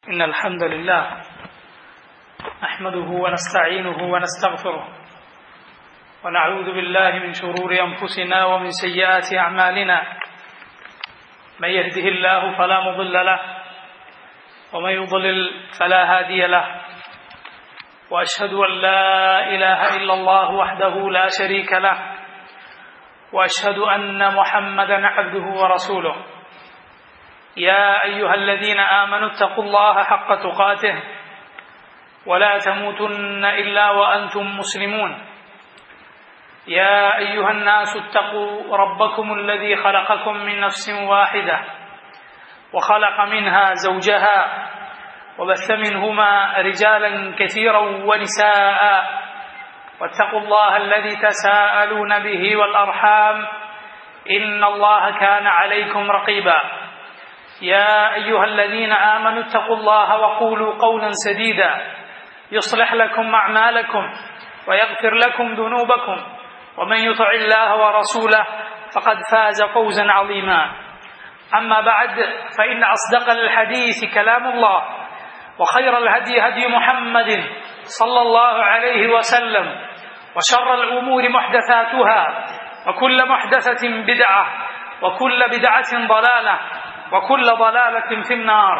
إن الحمد لله نحمده ونستعينه ونستغفره ونعوذ بالله من شرور أنفسنا ومن سيئات أعمالنا من يهده الله فلا مضل له ومن يضلل فلا هادي له وأشهد أن لا إله إلا الله وحده لا شريك له وأشهد أن محمدا عبده ورسوله يا أيها الذين آمنوا اتقوا الله حق تقاته ولا تموتن إلا وأنتم مسلمون يا أيها الناس اتقوا ربكم الذي خلقكم من نفس واحدة وخلق منها زوجها وبث منهما رجالا كثيرا ونساء واتقوا الله الذي تساءلون به والأرحام إن الله كان عليكم رقيبا يا أيها الذين آمنوا اتقوا الله وقولوا قولا سديدا يصلح لكم أعمالكم ويغفر لكم ذنوبكم ومن يطع الله ورسوله فقد فاز فوزا عظيما أما بعد فإن أصدق الحديث كلام الله وخير الهدي هدي محمد صلى الله عليه وسلم وشر الأمور محدثاتها وكل محدثة بدعة وكل بدعة ضلالة وكل ضلالة في النار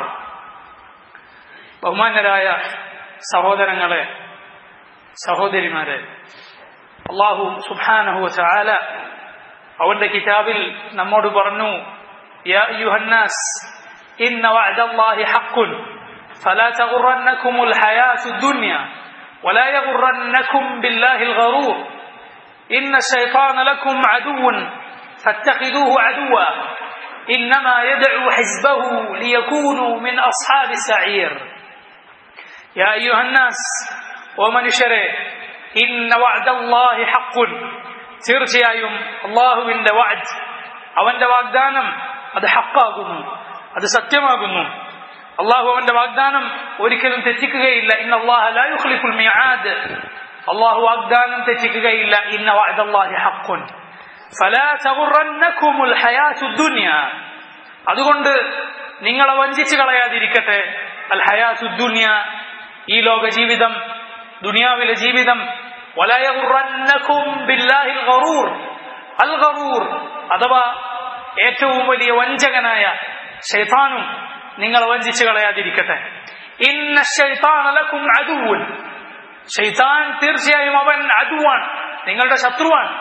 ബഹുമാനരായ സഹോദരങ്ങളെ സഹോദരിമാരെ അള്ളാഹു സുബാനഹു ചാല അവന്റെ കിതാബിൽ നമ്മോട് പറഞ്ഞു يا أيها الناس إن وعد الله حق فلا تغرنكم الحياة الدنيا ولا يغرنكم بالله الغرور إن الشيطان لكم عدو فاتخذوه عدوا إنما يدعو حزبه ليكونوا من أصحاب السعير يا أيها الناس ومن شرع إن وعد الله حق തീർച്ചയായും അള്ളാഹുവിന്റെ വാജ് അവന്റെ വാഗ്ദാനം അത് ഹക്കാകുന്നു അത് സത്യമാകുന്നു അള്ളാഹു അവന്റെ വാഗ്ദാനം ഒരിക്കലും തെറ്റിക്കുകയില്ല ഇന്ന അള്ളാഹുൽ മിയാദ് അള്ളാഹു വാഗ്ദാനം തെറ്റിക്കുകയില്ല ഇന്ന വഅദല്ലാഹി ഹഖുൻ ഫലാ തഗുറന്നകുമുൽ ഹയാത്തുദ് ദുനിയ അതുകൊണ്ട് നിങ്ങളെ വഞ്ചിച്ചു കളയാതിരിക്കട്ടെ അൽ ഹയാത്തുദ് ദുനിയ ഈ ലോക ജീവിതം ദുനിയാവിലെ ജീവിതം വലയഗുറന്നകും ബില്ലാഹിൽ ഗറൂർ അൽ ഗറൂർ അഥവാ ഏറ്റവും വലിയ വഞ്ചകനായ ഷൈത്താനും നിങ്ങളെ വഞ്ചിച്ചു കളയാതിരിക്കട്ടെ ഇന്ന ഷൈത്താനലക്കും അദുവുൻ ഷൈത്താൻ തീർച്ചയായും അവൻ അദുവാൻ നിങ്ങളുടെ ശത്രുവാൻ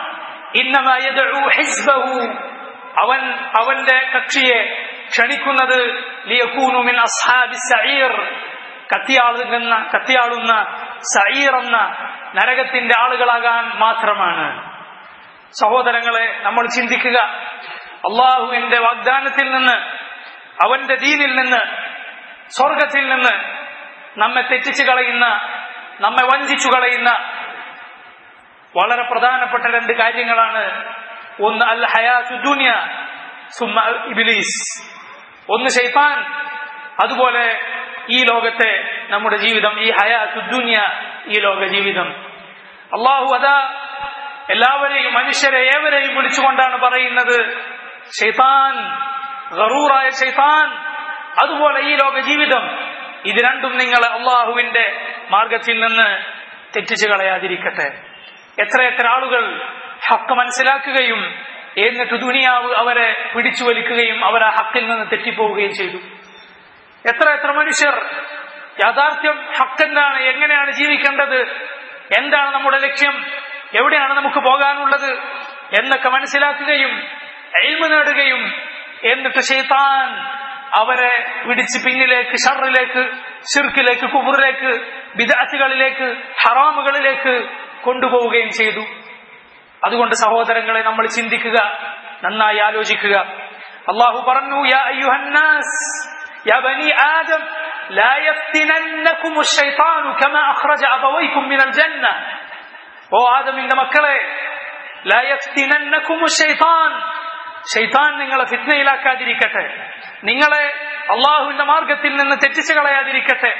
അവൻ അവന്റെ കക്ഷിയെ ക്ഷണിക്കുന്നത് ലിയക്കൂനുമിൻ അസ്ഹാബി സഈർ കത്തിയാളുന്ന കത്തിയാളുന്ന സഈർ എന്ന നരകത്തിന്റെ ആളുകളാകാൻ മാത്രമാണ് സഹോദരങ്ങളെ നമ്മൾ ചിന്തിക്കുക അള്ളാഹുവിന്റെ വാഗ്ദാനത്തിൽ നിന്ന് അവന്റെ ദീനിൽ നിന്ന് സ്വർഗത്തിൽ നിന്ന് നമ്മെ തെറ്റിച്ചു കളയുന്ന നമ്മെ വഞ്ചിച്ചു കളയുന്ന വളരെ പ്രധാനപ്പെട്ട രണ്ട് കാര്യങ്ങളാണ് ഒന്ന് അൽ ഹയാസു ദുനിയ സുമ ഇബിലീസ് ഒന്ന് ഷെയ്ത്താൻ അതുപോലെ ഈ ലോകത്തെ നമ്മുടെ ജീവിതം ഈ ഹയാസു ദുനിയ ഈ ലോക ജീവിതം അള്ളാഹു അതാ എല്ലാവരെയും മനുഷ്യരെ ഏവരെയും വിളിച്ചുകൊണ്ടാണ് പറയുന്നത് ഷെയ്ത്താൻ ഗറൂറായ ഷെയ്ത്താൻ അതുപോലെ ഈ ലോക ജീവിതം ഇത് രണ്ടും നിങ്ങൾ അള്ളാഹുവിന്റെ മാർഗത്തിൽ നിന്ന് തെറ്റിച്ചു കളയാതിരിക്കട്ടെ എത്ര എത്ര ആളുകൾ ഹക്ക് മനസ്സിലാക്കുകയും എന്നിട്ട് ദുനിയാവ് അവരെ പിടിച്ചു വലിക്കുകയും അവർ ആ ഹക്കിൽ നിന്ന് തെറ്റിപ്പോവുകയും ചെയ്തു എത്ര എത്ര മനുഷ്യർ യാഥാർത്ഥ്യം ഹക്കെന്താണ് എങ്ങനെയാണ് ജീവിക്കേണ്ടത് എന്താണ് നമ്മുടെ ലക്ഷ്യം എവിടെയാണ് നമുക്ക് പോകാനുള്ളത് എന്നൊക്കെ മനസ്സിലാക്കുകയും എൽമ നേടുകയും എന്നിട്ട് ഷെയ്ത്താൻ അവരെ പിടിച്ച് പിന്നിലേക്ക് ഷറിലേക്ക് ഷിർക്കിലേക്ക് കുബറിലേക്ക് വിദാത്തുകളിലേക്ക് ഹറാമുകളിലേക്ക് കൊണ്ടുപോവുകയും ചെയ്തു അതുകൊണ്ട് സഹോദരങ്ങളെ നമ്മൾ ചിന്തിക്കുക നന്നായി ആലോചിക്കുക അള്ളാഹു പറഞ്ഞു യാ അയ്യുഹന്നാസ് യാ ബനി ആദം لا يفتننكم الشيطان كما أخرج أبويكم من الجنة ഓ ആദമിന്റെ മക്കളെ لا يفتننكم الشيطان ഷെയ്ത്താൻ നിങ്ങളെ ഫിത്നയിലാക്കാതിരിക്കട്ടെ നിങ്ങളെ അള്ളാഹുവിന്റെ മാർഗത്തിൽ നിന്ന് തെറ്റിച്ചു കളയാതിരിക്കട്ടെ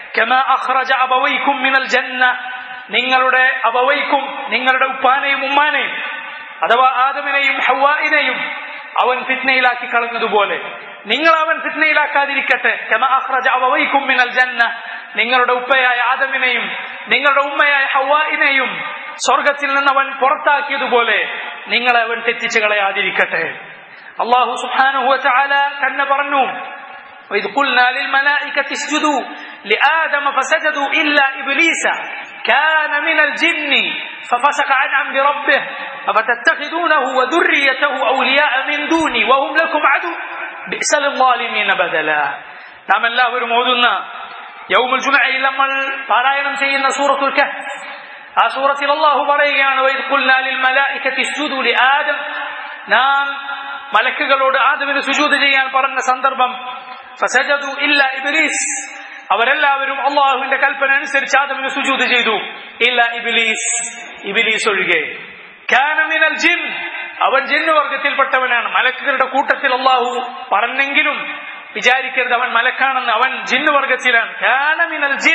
നിങ്ങളുടെ അബവൈക്കും നിങ്ങളുടെ ഉപ്പാനെയും ഉമ്മാനെയും അഥവാ ആദമിനെയും ഹവായിനെയും അവൻ ഫിത്നയിലാക്കി കളഞ്ഞതുപോലെ നിങ്ങൾ അവൻ ഫിത്നയിലാക്കാതിരിക്കട്ടെ കമ അഖ്റജ അബവൈക്കും മിനൽ ജന്ന നിങ്ങളുടെ ഉപ്പയായ ആദമിനെയും നിങ്ങളുടെ ഉമ്മയായ ഹവായിനെയും സ്വർഗത്തിൽ നിന്ന് അവൻ പുറത്താക്കിയതുപോലെ നിങ്ങളെ അവൻ തെറ്റിച്ചു കളയാതിരിക്കട്ടെ അള്ളാഹു സുബ്ഹാനഹു വതആല തന്നെ പറഞ്ഞു وإذ قلنا للملائكة اسجدوا لآدم فسجدوا إلا إبليس كان من الجن ففسق عن أمر ربه أفتتخذونه وذريته أولياء من دوني وهم لكم عدو بئس للظالمين بدلا നാം എല്ലാവരും ഓതുന്ന യൗമുൽ ജുമഅയിൽ നമ്മൾ പാരായണം ചെയ്യുന്ന സൂറത്തുൽ കഹ്ഫ് ആ സൂറത്തിൽ അല്ലാഹു പറയുകയാണ് വൈദ് ഖുൽനാ ലിൽ മലായികതി ഇസ്ജുദു ലി ആദം നാം മലക്കുകളോട് ആദമിന് സുജൂദ് ചെയ്യാൻ പറഞ്ഞ സന്ദർഭം ഫസജദു ഇല്ല ഇബ്ലീസ് അവരെല്ലാവരും അള്ളാഹുവിന്റെ കൽപ്പന അനുസരിച്ച് ആദമിന് സുജൂദ് ചെയ്തു ഇല്ല ഇബിലീസ് ഇബിലീസ് ഒഴികെ കാനമിനൽ ജിൻ അവൻ ജിന്ന് വർഗത്തിൽപ്പെട്ടവനാണ് മലക്കുകളുടെ കൂട്ടത്തിൽ അള്ളാഹു പറഞ്ഞെങ്കിലും വിചാരിക്കരുത് അവൻ മലക്കാണെന്ന് അവൻ ജിന്ന് വർഗത്തിലാണ് കാനമിനൽ ജിൻ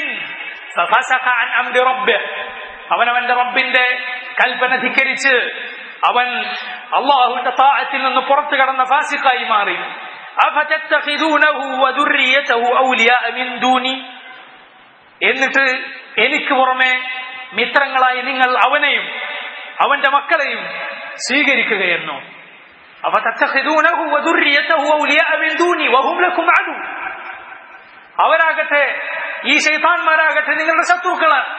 അവൻ അവന്റെ റബ്ബിന്റെ കൽപ്പന ധിക്കരിച്ച് അവൻ അള്ളാഹുവിന്റെ താഴത്തിൽ നിന്ന് പുറത്തു കടന്ന ഫാസിക്കായി മാറി എന്നിട്ട് എനിക്ക് പുറമെ മിത്രങ്ങളായി നിങ്ങൾ അവനെയും അവന്റെ മക്കളെയും സ്വീകരിക്കുകയെന്നോ അവരാകട്ടെ ഈ ശൈതാന്മാരാകട്ടെ നിങ്ങളുടെ ശത്രുക്കളാണ്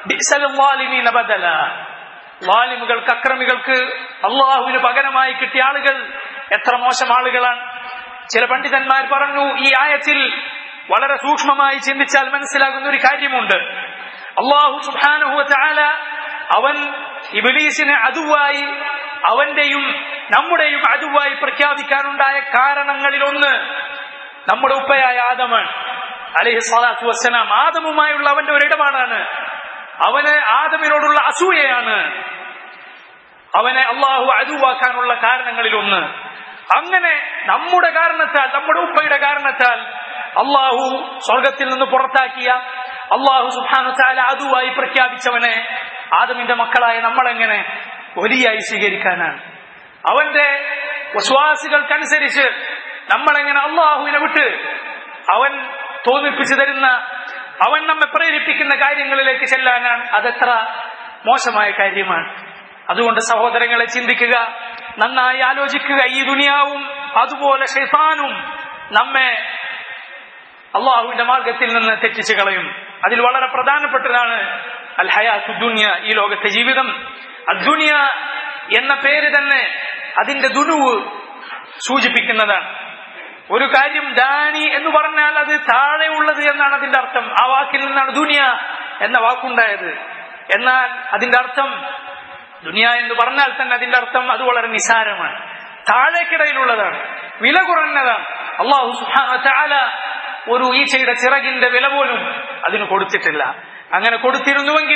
വാലിമുകൾക്ക് അക്രമികൾക്ക് അള്ളാഹുവിന് പകരമായി കിട്ടിയ ആളുകൾ എത്ര മോശം ആളുകളാണ് ചില പണ്ഡിതന്മാർ പറഞ്ഞു ഈ ആയത്തിൽ വളരെ സൂക്ഷ്മമായി ചിന്തിച്ചാൽ മനസ്സിലാകുന്ന ഒരു കാര്യമുണ്ട് അള്ളാഹു സുബാനുഹുവ ചാല അവൻ ഇബലീസിനെ അതുവായി അവന്റെയും നമ്മുടെയും അതുവായി പ്രഖ്യാപിക്കാനുണ്ടായ കാരണങ്ങളിലൊന്ന് നമ്മുടെ ഉപ്പയായ ആദമാണ് അലഹി സ്വലാത്തു വസ്സലാം ആദമുമായുള്ള അവന്റെ ഒരു ഇടപാടാണ് അവന് ആദമിനോടുള്ള അസൂയയാണ് അവനെ അള്ളാഹു അതുവാക്കാനുള്ള കാരണങ്ങളിലൊന്ന് അങ്ങനെ നമ്മുടെ കാരണത്താൽ നമ്മുടെ ഉപ്പയുടെ കാരണത്താൽ അള്ളാഹു സ്വർഗത്തിൽ നിന്ന് പുറത്താക്കിയ അള്ളാഹു സുബാനു ചാല അതുവായി പ്രഖ്യാപിച്ചവനെ ആദമിന്റെ മക്കളായ നമ്മളെങ്ങനെ ഒലിയായി സ്വീകരിക്കാനാണ് അവന്റെ വിശ്വാസികൾക്കനുസരിച്ച് നമ്മളെങ്ങനെ അള്ളാഹുവിനെ വിട്ട് അവൻ തോന്നിപ്പിച്ചു തരുന്ന അവൻ നമ്മെ പ്രേരിപ്പിക്കുന്ന കാര്യങ്ങളിലേക്ക് ചെല്ലാനാണ് അതെത്ര മോശമായ കാര്യമാണ് അതുകൊണ്ട് സഹോദരങ്ങളെ ചിന്തിക്കുക നന്നായി ആലോചിക്കുക ഈ ദുനിയാവും അതുപോലെ ഷെയ്ത്താനും നമ്മെ അള്ളാഹുവിന്റെ മാർഗത്തിൽ നിന്ന് തെറ്റിച്ചു കളയും അതിൽ വളരെ പ്രധാനപ്പെട്ടതാണ് അൽ ഹയാത്തു ദുനിയ ഈ ലോകത്തെ ജീവിതം അദ്ദുനിയ എന്ന പേര് തന്നെ അതിന്റെ ദുനുവ് സൂചിപ്പിക്കുന്നതാണ് ഒരു കാര്യം ദാനി എന്ന് പറഞ്ഞാൽ അത് താഴെ ഉള്ളത് എന്നാണ് അതിന്റെ അർത്ഥം ആ വാക്കിൽ നിന്നാണ് ദുനിയ എന്ന വാക്കുണ്ടായത് എന്നാൽ അതിന്റെ അർത്ഥം ദുനിയ എന്ന് പറഞ്ഞാൽ തന്നെ അതിന്റെ അർത്ഥം അത് വളരെ നിസാരമാണ് താഴേക്കിടയിലുള്ളതാണ് വില കുറഞ്ഞതാണ് അള്ളാഹു സുഹാന ഒരു ഈച്ചയുടെ ചിറകിന്റെ വില പോലും അതിന് കൊടുത്തിട്ടില്ല അങ്ങനെ കൊടുത്തിരുന്നുവെങ്കിൽ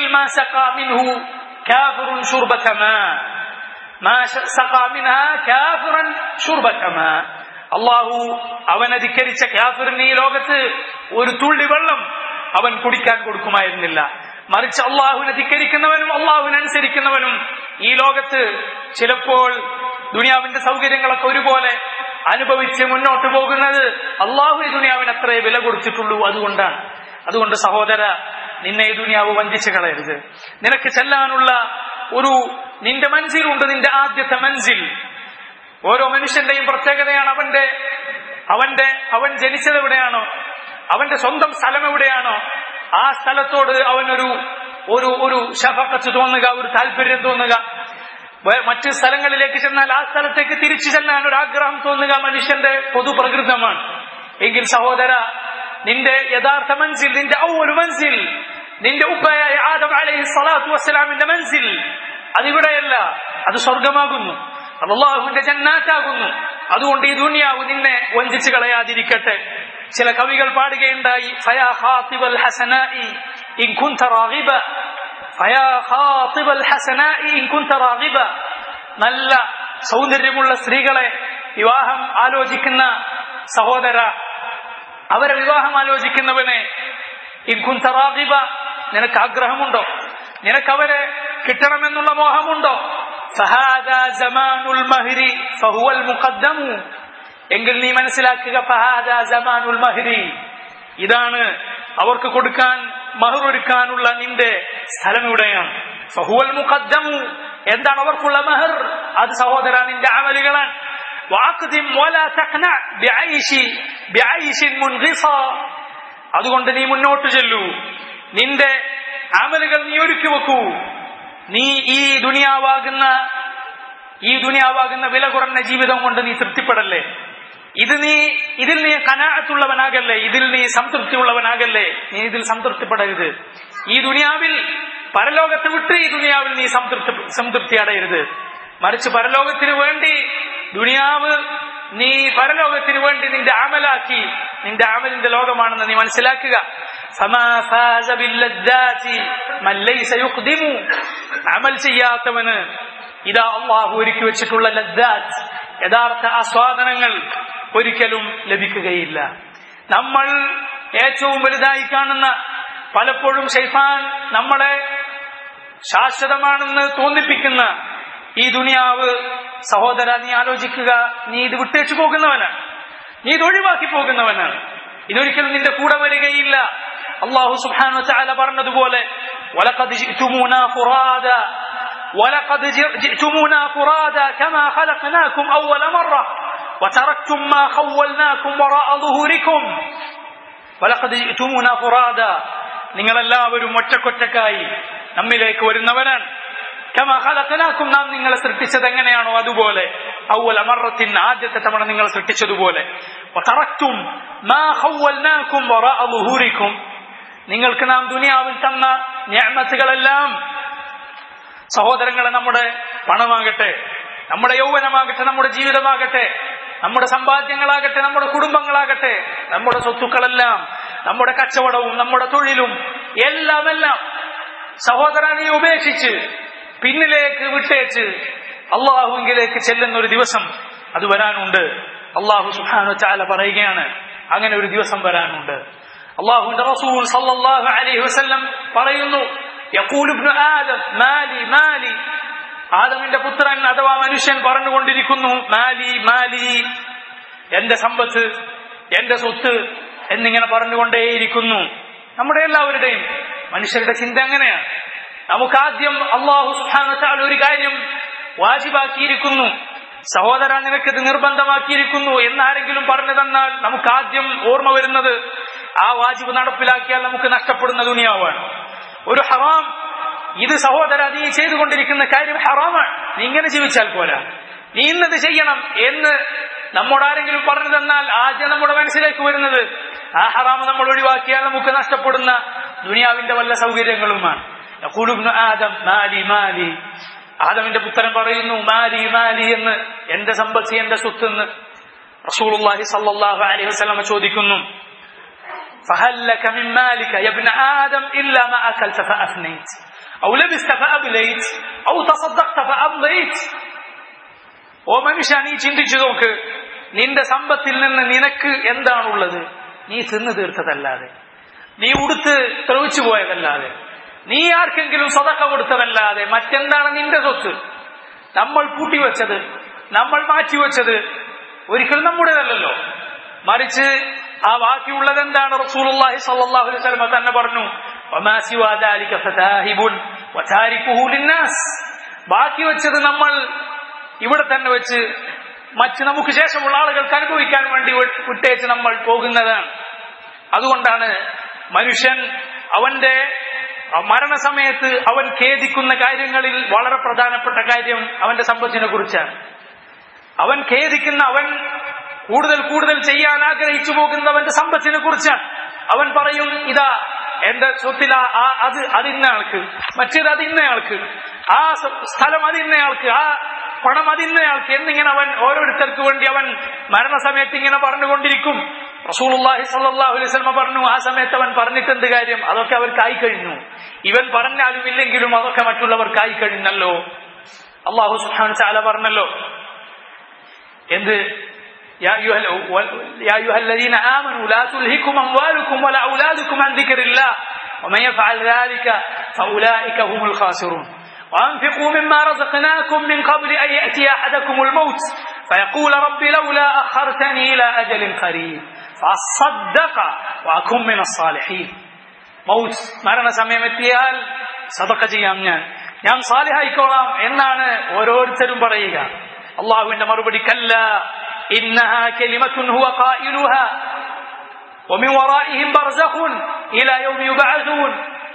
അള്ളാഹു അവനെ ധിക്കരിച്ച ഖ്യാഫിറിന് ഈ ലോകത്ത് ഒരു തുള്ളി വെള്ളം അവൻ കുടിക്കാൻ കൊടുക്കുമായിരുന്നില്ല മറിച്ച് അള്ളാഹുവിനെ ധിക്കരിക്കുന്നവനും അള്ളാഹുവിനനുസരിക്കുന്നവനും ഈ ലോകത്ത് ചിലപ്പോൾ ദുനിയാവിന്റെ സൗകര്യങ്ങളൊക്കെ ഒരുപോലെ അനുഭവിച്ച് മുന്നോട്ട് പോകുന്നത് അള്ളാഹു ഈ ദുനിയാവിന് അത്രേ വില കൊടുത്തിട്ടുള്ളൂ അതുകൊണ്ടാണ് അതുകൊണ്ട് സഹോദര നിന്നെ ഈ ദുനിയാവ് വഞ്ചിച്ചു കളയരുത് നിനക്ക് ചെല്ലാനുള്ള ഒരു നിന്റെ മൻസിലുണ്ട് നിന്റെ ആദ്യത്തെ മൻസിൽ ഓരോ മനുഷ്യന്റെയും പ്രത്യേകതയാണ് അവന്റെ അവന്റെ അവൻ ജനിച്ചത് എവിടെയാണോ അവന്റെ സ്വന്തം സ്ഥലം എവിടെയാണോ ആ സ്ഥലത്തോട് അവനൊരു ഒരു ഒരു ശഫക്കത്ത് തോന്നുക ഒരു താല്പര്യം തോന്നുക മറ്റ് സ്ഥലങ്ങളിലേക്ക് ചെന്നാൽ ആ സ്ഥലത്തേക്ക് തിരിച്ചു ചെല്ലാൻ ഒരു ആഗ്രഹം തോന്നുക മനുഷ്യന്റെ പൊതുപ്രകൃതമാണ് എങ്കിൽ സഹോദര നിന്റെ യഥാർത്ഥ മനസ്സിൽ നിന്റെ ഔവൽ മനസ്സിൽ നിന്റെ ഉപ്പയായ ആദം അലൈഹി സ്വലാത്തു വസ്സലാമിന്റെ മനസ്സിൽ അതിവിടെയല്ല അത് സ്വർഗമാകുന്നു അത് അള്ളാഹുവിന്റെ ജന്നാറ്റാകുന്നു അതുകൊണ്ട് ഈ ദുനിയാവ് നിന്നെ വഞ്ചിച്ചു കളയാതിരിക്കട്ടെ ചില കവികൾ പാടുകയുണ്ടായി ഫയാ ഖാത്തിബൽ ഹസനായി ഇൻ കുൻത റാഗിബ ഫയാ ഖാത്തിബൽ ഹസനായി ഇൻ കുൻത റാഗിബ നല്ല സൗന്ദര്യമുള്ള സ്ത്രീകളെ വിവാഹം ആലോചിക്കുന്ന സഹോദര അവരെ വിവാഹം ആലോചിക്കുന്നവനെ ഇൻ കുൻത റാഗിബ നിനക്ക് ആഗ്രഹമുണ്ടോ നിനക്ക് അവരെ കിട്ടണമെന്നുള്ള മോഹമുണ്ടോ فهذا زمان المهر فهو المقدم എങ്കിൽ നീ മനസ്സിലാക്കുക ഫഹാദ സമാനുൽ മഹരി ഇതാണ് അവർക്ക് കൊടുക്കാൻ മഹറൊരുക്കാനുള്ള നിന്റെ സ്ഥലം ഇവിടെയാണ് ഫഹുവൽ മുഖദ്ദമു എന്താണ് അവർക്കുള്ള മഹർ അത് സഹോദര നിന്റെ അമലുകളാണ് വാക്കുതിം വല തഖ്ന ബിഐശി ബിഐശിൻ മുൻഗിസ അതുകൊണ്ട് നീ മുന്നോട്ട് ചെല്ലൂ നിന്റെ അമലുകൾ നീ ഒരുക്കി വെക്കൂ നീ ഈ ദുനിയാവാകുന്ന ഈ ദുനിയാവാകുന്ന വില കുറഞ്ഞ ജീവിതം കൊണ്ട് നീ തൃപ്തിപ്പെടല്ലേ ഇത് നീ ഇതിൽ നീ കനാഴത്തുള്ളവനാകല്ലേ ഇതിൽ നീ സംതൃപ്തി ഉള്ളവനാകല്ലേ നീ ഇതിൽ സംതൃപ്തിപ്പെടരുത് ഈ ദുനിയാവിൽ പരലോകത്ത് വിട്ട് ഈ ദുനിയാവിൽ നീ സംതൃപ്തി സംതൃപ്തി അടയരുത് മറിച്ച് പരലോകത്തിന് വേണ്ടി ദുനിയാവ് നീ പരലോകത്തിന് വേണ്ടി നിന്റെ അമലാക്കി നിന്റെ അമലിന്റെ ലോകമാണെന്ന് നീ മനസ്സിലാക്കുക فما فاز باللذات من ليس يقدم അമൽ ചെയ്യാത്തവന് ഇതാ അള്ളാഹു ഒരുക്കി വെച്ചിട്ടുള്ള ലദ്ദാത്ത് യഥാർത്ഥ ആസ്വാദനങ്ങൾ ഒരിക്കലും ലഭിക്കുകയില്ല നമ്മൾ ഏറ്റവും വലുതായി കാണുന്ന പലപ്പോഴും ഷെയ്ഫാൻ നമ്മളെ ശാശ്വതമാണെന്ന് തോന്നിപ്പിക്കുന്ന ഈ ദുനിയാവ് സഹോദര നീ ആലോചിക്കുക നീ ഇത് വിട്ടേച്ചു പോകുന്നവനാണ് നീ ഇത് ഒഴിവാക്കി പോകുന്നവനാണ് ഇതൊരിക്കലും നിന്റെ കൂടെ വരികയില്ല അള്ളാഹു സുബ്ഹാനഹു വതആല പറഞ്ഞതുപോലെ ولقد جئتمونا فرادا ولقد جئتمونا فرادا كما خلقناكم أول مرة وتركتم ما خولناكم وراء ظهوركم ولقد جئتمونا فرادا നിങ്ങളെല്ലാവരും ഒറ്റക്കൊറ്റക്കായി നമ്മിലേക്ക് വരുന്നവനാണ് കമാ ഖലഖനാക്കും നാം നിങ്ങളെ സൃഷ്ടിച്ചത് എങ്ങനെയാണോ അതുപോലെ ഔവല മറത്തിൻ ആദ്യത്തെ തവണ നിങ്ങളെ സൃഷ്ടിച്ചതുപോലെ വതറക്തും മാ ഖവ്വൽനാകും വറാഅ ളുഹൂരിക്കും നിങ്ങൾക്ക് നാം ദുനിയാവിൽ തന്ന ഞാമത്തുകളെല്ലാം സഹോദരങ്ങളെ നമ്മുടെ പണമാകട്ടെ നമ്മുടെ യൗവനമാകട്ടെ നമ്മുടെ ജീവിതമാകട്ടെ നമ്മുടെ സമ്പാദ്യങ്ങളാകട്ടെ നമ്മുടെ കുടുംബങ്ങളാകട്ടെ നമ്മുടെ സ്വത്തുക്കളെല്ലാം നമ്മുടെ കച്ചവടവും നമ്മുടെ തൊഴിലും എല്ലാം എല്ലാം സഹോദരനെ ഉപേക്ഷിച്ച് പിന്നിലേക്ക് വിട്ടേച്ച് അള്ളാഹുവിലേക്ക് ചെല്ലുന്ന ഒരു ദിവസം അത് വരാനുണ്ട് അള്ളാഹു സുഹാനു ചാല പറയുകയാണ് അങ്ങനെ ഒരു ദിവസം വരാനുണ്ട് അള്ളാഹുവിന്റെ റസൂൽ സല്ലല്ലാഹു അലൈഹി വസല്ലം പറയുന്നു യഖൂലു ഇബ്നു ആദം മാലി മാലി ആദമിന്റെ പുത്രൻ അഥവാ മനുഷ്യൻ പറഞ്ഞുകൊണ്ടിരിക്കുന്നു മാലി മാലി എന്റെ സമ്പത്ത് എന്റെ സ്വത്ത് എന്നിങ്ങനെ പറഞ്ഞുകൊണ്ടേയിരിക്കുന്നു നമ്മുടെ എല്ലാവരുടെയും മനുഷ്യരുടെ ചിന്ത അങ്ങനെയാണ് നമുക്ക് ആദ്യം അള്ളാഹു സുഹാന ഒരു കാര്യം വാജിബാക്കിയിരിക്കുന്നു സഹോദര നിനക്കിത് നിർബന്ധമാക്കിയിരിക്കുന്നു എന്നാരെങ്കിലും പറഞ്ഞു തന്നാൽ നമുക്ക് ആദ്യം ഓർമ്മ വരുന്നത് ആ വാജിബ് നടപ്പിലാക്കിയാൽ നമുക്ക് നഷ്ടപ്പെടുന്ന ദുനിയാവാണ് ഒരു ഹറാം ഇത് സഹോദര നീ ചെയ്തുകൊണ്ടിരിക്കുന്ന കാര്യം ഹറാമാണ് നീ ഇങ്ങനെ ജീവിച്ചാൽ പോരാ നീ ഇന്നത് ചെയ്യണം എന്ന് നമ്മോട് ആരെങ്കിലും പറഞ്ഞു തന്നാൽ ആദ്യം നമ്മുടെ മനസ്സിലേക്ക് വരുന്നത് ആ ഹറാമ് നമ്മൾ ഒഴിവാക്കിയാൽ നമുക്ക് നഷ്ടപ്പെടുന്ന ദുനിയാവിന്റെ വല്ല സൗകര്യങ്ങളുമാണ് ആദം മാലി മാലി ആദമിന്റെ പുത്രൻ പറയുന്നു മാലി മാലി എന്ന് എന്റെ സമ്പത്ത് എന്റെ സ്വത്ത് എന്ന് റസൂലുള്ളാഹി സല്ലല്ലാഹു അലൈഹി വസല്ലം ചോദിക്കുന്നു فهل لك من مالك يا ابن آدم إلا ما أكلت فأفنيت أو لبست فأبليت أو تصدقت فأمضيت ഓ മനുഷ്യ നീ ചിന്തിച്ചു നോക്ക് നിന്റെ സമ്പത്തിൽ നിന്ന് നിനക്ക് എന്താണുള്ളത് നീ തിന്നു തീർത്തതല്ലാതെ നീ ഉടുത്ത് തെളിച്ചു പോയതല്ലാതെ നീ ആർക്കെങ്കിലും സ്വതക്ക കൊടുത്തതല്ലാതെ മറ്റെന്താണ് നിന്റെ സ്വത്ത് നമ്മൾ പൂട്ടിവെച്ചത് നമ്മൾ മാറ്റിവെച്ചത് ഒരിക്കലും നമ്മുടേതല്ലല്ലോ മറിച്ച് ആ ബാക്കിയുള്ളത് എന്താണ് റസൂലുള്ളാഹി സ്വല്ലല്ലാഹു അലൈഹി വസല്ലം തന്നെ പറഞ്ഞു വമാ സിവാ ദാലിക ഫതാഹിബുൻ വതാരികുഹു ലിന്നാസ് ബാക്കി വെച്ചത് നമ്മൾ ഇവിടെ തന്നെ വെച്ച് മറ്റ് നമുക്ക് ശേഷമുള്ള ആളുകൾക്ക് അനുഭവിക്കാൻ വേണ്ടി വിട്ടേച്ച് നമ്മൾ പോകുന്നതാണ് അതുകൊണ്ടാണ് മനുഷ്യൻ അവന്റെ മരണസമയത്ത് അവൻ ഖേദിക്കുന്ന കാര്യങ്ങളിൽ വളരെ പ്രധാനപ്പെട്ട കാര്യം അവന്റെ സമ്പത്തിനെ കുറിച്ചാണ് അവൻ ഖേദിക്കുന്ന അവൻ കൂടുതൽ കൂടുതൽ ചെയ്യാൻ ആഗ്രഹിച്ചു പോകുന്നവന്റെ സമ്പത്തിനെ കുറിച്ചാണ് അവൻ പറയും ഇതാ എന്റെ സ്വത്തിൽ അത് അതിന്ന ആൾക്ക് മറ്റേത് അതിന്നയാൾക്ക് ആ സ്ഥലം അതിന്നയാൾക്ക് ആ പണം അതിന്നയാൾക്ക് എന്നിങ്ങനെ അവൻ ഓരോരുത്തർക്ക് വേണ്ടി അവൻ മരണസമയത്ത് ഇങ്ങനെ പറഞ്ഞുകൊണ്ടിരിക്കും റസൂലുള്ളാഹി സ്വല്ലല്ലാഹു അലൈഹി വസല്ലം പറഞ്ഞു ആ സമയത്ത് അവൻ പറഞ്ഞിട്ട് എന്ത് കാര്യം അതൊക്കെ അവർക്കായി കഴിഞ്ഞു ഇവൻ പറഞ്ഞാലും ഇല്ലെങ്കിലും അതൊക്കെ മറ്റുള്ളവർക്കായി കഴിഞ്ഞല്ലോ അള്ളാഹു സുബ്ഹാനഹു തആല പറഞ്ഞല്ലോ എന്ത് يا أيها, يا أيها الذين آمنوا لا تلهكم أموالكم ولا أولادكم عن ذكر الله ومن يفعل ذلك فأولئك هم الخاسرون وأنفقوا مما رزقناكم من قبل أن يأتي أحدكم الموت فيقول رب لولا أخرتني إلى أجل قريب فأصدق وأكن من الصالحين മൗത്ത് മരണസമയം എത്തിയാൽ സദക്ക ചെയ്യാം ഞാൻ ഞാൻ സാലിഹായിക്കോളാം എന്നാണ് ഓരോരുത്തരും പറയുക അള്ളാഹുവിന്റെ മറുപടി കല്ല إنها كلمة هو قائلها ومن ورائهم برزخ إلى يوم يبعثون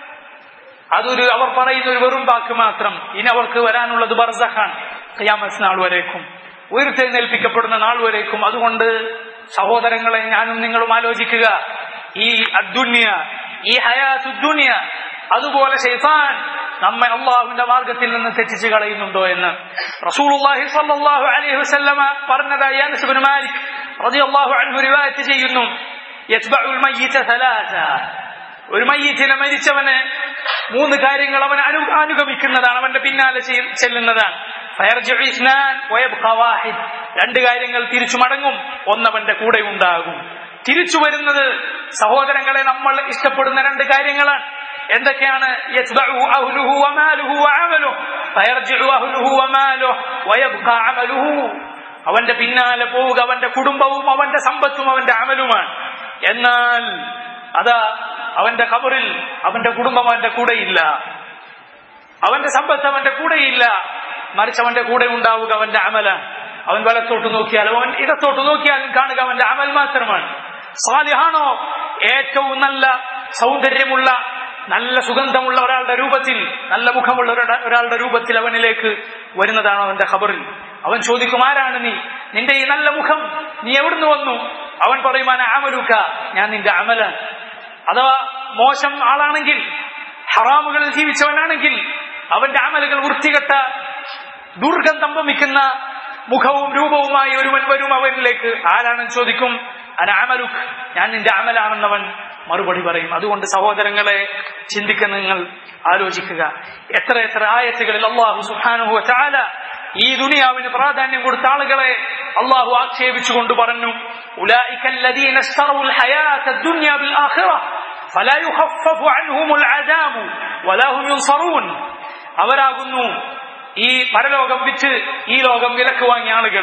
അതൊരു അവർ പറയുന്ന ഒരു വെറും വാക്ക് മാത്രം ഇനി അവർക്ക് വരാനുള്ളത് ബർസഖാണ് ഖിയാമത്ത് നാൾ വരേക്കും ഉയർത്തെഴുന്നേൽപ്പിക്കപ്പെടുന്ന നാൾ വരേക്കും അതുകൊണ്ട് സഹോദരങ്ങളെ ഞാനും നിങ്ങളും ആലോചിക്കുക ഈ അദ്ദുന്യ ഈ ഹയാസുദ്ദുന്യ അതുപോലെ ഷെയ്ഫാൻ നമ്മെ അള്ളാഹുവിന്റെ മാർഗത്തിൽ നിന്ന് തെറ്റിച്ച് കളയുന്നുണ്ടോ എന്ന് റസൂലുള്ളാഹി സ്വല്ലല്ലാഹു അലൈഹി വസല്ലമ പറഞ്ഞതായി അനസ് ഇബ്നു മാലിക് റളിയല്ലാഹു അൻഹു റിവായത്ത് ചെയ്യുന്നു യത്ബഉൽ മയ്യിത സലാസ ഒരു മയ്യത്തിനെ മരിച്ചവന് മൂന്ന് കാര്യങ്ങൾ അവൻ അനു അനുഗമിക്കുന്നതാണ് അവന്റെ പിന്നാലെ ചെയ്യ- ചെല്ലുന്നതാണ് ഫയർജിഉ ഇസ്നാൻ വയബ്ഖ വാഹിദ്. രണ്ട് കാര്യങ്ങൾ തിരിച്ചു മടങ്ങും ഒന്നവന്റെ കൂടെ ഉണ്ടാകും തിരിച്ചു വരുന്നത് സഹോദരങ്ങളെ നമ്മൾ ഇഷ്ടപ്പെടുന്ന രണ്ട് കാര്യങ്ങളാണ് എന്തൊക്കെയാണ് യത്ബഉ അഹ്ലുഹു വമാലുഹു വഅമലുഹു ഫയർജിഉ അഹ്ലുഹു വമാലുഹു വയബ്ഖ അമലുഹു അവന്റെ പിന്നാലെ പോവുക അവന്റെ കുടുംബവും അവന്റെ സമ്പത്തും അവന്റെ അമലുമാണ് എന്നാൽ അതാ അവന്റെ ഖബറിൽ അവന്റെ കുടുംബം അവന്റെ കൂടെയില്ല അവന്റെ സമ്പത്ത് അവന്റെ കൂടെയില്ല മറിച്ച് അവന്റെ കൂടെ ഉണ്ടാവുക അവന്റെ അമലാണ് അവൻ വലത്തോട്ട് നോക്കിയാലും അവൻ ഇടത്തോട്ട് നോക്കിയാലും കാണുക അവന്റെ അമൽ മാത്രമാണ് സാലിഹാണോ ഏറ്റവും നല്ല സൗന്ദര്യമുള്ള നല്ല സുഗന്ധമുള്ള ഒരാളുടെ രൂപത്തിൽ നല്ല മുഖമുള്ള ഒരാ- ഒരാളുടെ രൂപത്തിൽ അവനിലേക്ക് വരുന്നതാണ് അവന്റെ ഖബറിൽ അവൻ ചോദിക്കും ആരാണ് നീ നിന്റെ ഈ നല്ല മുഖം നീ എവിടുന്ന് വന്നു അവൻ പറയുമാന അമലുക്ക ഞാൻ നിന്റെ അമലാണ് അഥവാ മോശം ആളാണെങ്കിൽ ഹറാമുകളിൽ ജീവിച്ചവനാണെങ്കിൽ അവന്റെ അമലുകൾ വൃത്തികെട്ട ദുർഗന്ധം വമിക്കുന്ന മുഖവും രൂപവുമായി ഒരുവൻ വരും അവനിലേക്ക് ആരാണെന്ന് ചോദിക്കും അനാമലുഖ് ഞാൻ നിന്റെ അമലാണെന്നവൻ മറുപടി പറയും അതുകൊണ്ട് സഹോദരങ്ങളെ ചിന്തിക്കുന്ന നിങ്ങൾ ആലോചിക്കുക എത്ര എത്ര ആയത്തുകളിൽ അള്ളാഹു സുഹാനുഹു ചാല ഈ ദുനിയാവിന് പ്രാധാന്യം കൊടുത്ത ആളുകളെ അള്ളാഹു ആക്ഷേപിച്ചുകൊണ്ട് പറഞ്ഞു أولئك الذين اشتروا الحياة الدنيا بالآخرة فلا يخفف عنهم العذاب ولا هم ينصرون അവരാകുന്നു ഈ പരലോകം വിറ്റ് ഈ ലോകം വിലക്ക് വാങ്ങിയ ആളുകൾ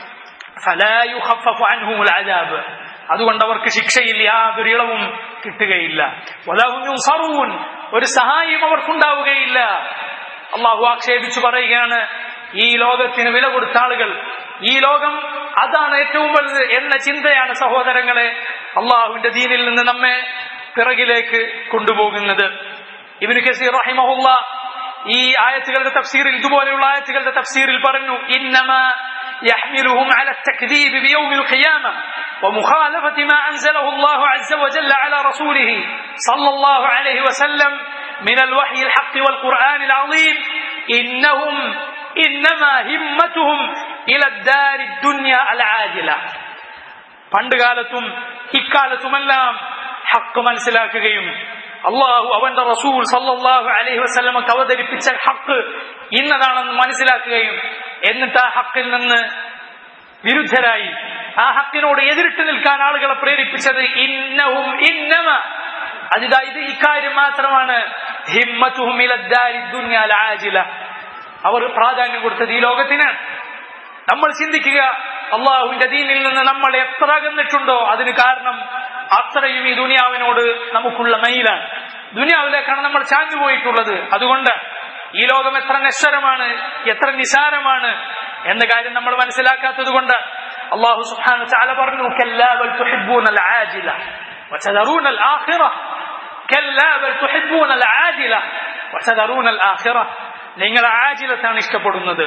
فلا يخفف عنهم العذاب അതുകൊണ്ട് അവർക്ക് ശിക്ഷയിൽ യാതൊരു ഇളവും കിട്ടുകയില്ല വലഹും യുൻസറൂൻ ഒരു സഹായം അവർക്കുണ്ടാവുകയില്ല അള്ളാഹു ആക്ഷേപിച്ചു പറയുകയാണ് ഈ ലോകത്തിന് വില കൊടുത്ത ആളുകൾ ഈ ലോകം അതാണ് ഏറ്റവും വലുത് എന്ന ചിന്തയാണ് സഹോദരങ്ങളെ അള്ളാഹുവിന്റെ ദീനിൽ നിന്ന് നമ്മെ പിറകിലേക്ക് കൊണ്ടുപോകുന്നത് ഇബിന് കസീർ റഹിമഹുല്ല ഈ ആയത്തുകളുടെ തഫ്സീറിൽ ഇതുപോലെയുള്ള ആയത്തുകളുടെ തഫ്സീറിൽ പറഞ്ഞു ഇന്നമ يحملهم على التكذيب بيوم القيامة ومخالفة ما أنزله الله عز وجل على رسوله صلى الله عليه وسلم من الوحي الحق والقرآن العظيم إنهم إنما همتهم إلى الدار الدنيا العاجلة പണ്ടുകാലത്തും ഇക്കാലത്തുമെല്ലാം ഹക്ക് മനസ്സിലാക്കുകയും അള്ളാഹു അവന്റെ റസൂൽ സല്ലല്ലാഹു അലൈഹി വസല്ലമക്ക് അവതരിപ്പിച്ച ഹക്ക് ഇന്നതാണെന്ന് മനസ്സിലാക്കുകയും എന്നിട്ട് ആ ഹക്കിൽ നിന്ന് വിരുദ്ധരായി ആ ഹക്കിനോട് എതിരിട്ട് നിൽക്കാൻ ആളുകളെ പ്രേരിപ്പിച്ചത് ഇന്നവും ഇന്നമ അതിതാ ഇത് ഇക്കാര്യം മാത്രമാണ് ഹിമ്മത്തുഹും ഇലദ്ദാരി ദുനിയാൽ ആജില അവർ പ്രാധാന്യം കൊടുത്തത് ഈ ലോകത്തിനാണ് നമ്മൾ ചിന്തിക്കുക അള്ളാഹുവിന്റെ ദീനിൽ നിന്ന് നമ്മൾ എത്ര അകന്നിട്ടുണ്ടോ അതിന് കാരണം അത്രയും ഈ ദുനിയാവിനോട് നമുക്കുള്ള മയിലാണ് ദുനിയാവിലേക്കാണ് നമ്മൾ ചാഞ്ഞു പോയിട്ടുള്ളത് അതുകൊണ്ട് ഈ ലോകം എത്ര നശ്വരമാണ് എത്ര നിസാരമാണ് എന്ന കാര്യം നമ്മൾ മനസ്സിലാക്കാത്തത് കൊണ്ട് അള്ളാഹു സുബ്ഹാനഹു ചാല പറഞ്ഞു "കല്ലാ ബൽ തുഹിബ്ബൂനൽ ആജില വതദറൂനൽ ആഖിറ കല്ലാ ബൽ തുഹിബ്ബൂനൽ ആജില വതദറൂനൽ ആഖിറ നിങ്ങൾ ആജിലത്താണ് ഇഷ്ടപ്പെടുന്നത്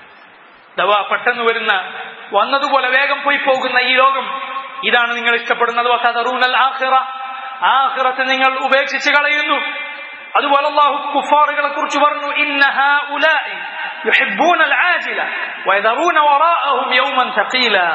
ദവാ പെട്ടെന്ന് വരുന്ന വന്നതുപോലെ വേഗം പോയി പോകുന്ന ഈ ലോകം ഇതാണ് നിങ്ങൾ ഇഷ്ടപ്പെടുന്നത് വതദറൂനൽ ആഖിറ ആഖിറത്തെ നിങ്ങൾ ഉപേക്ഷിച്ച് കളയുന്നു അതുപോലെ അള്ളാഹു കുഫാറുകളെ കുറിച്ച് പറഞ്ഞു ഇന്ന ഹഉലാഇ يحبون العاجلة ويذرون وراءهم يوما ثقيلا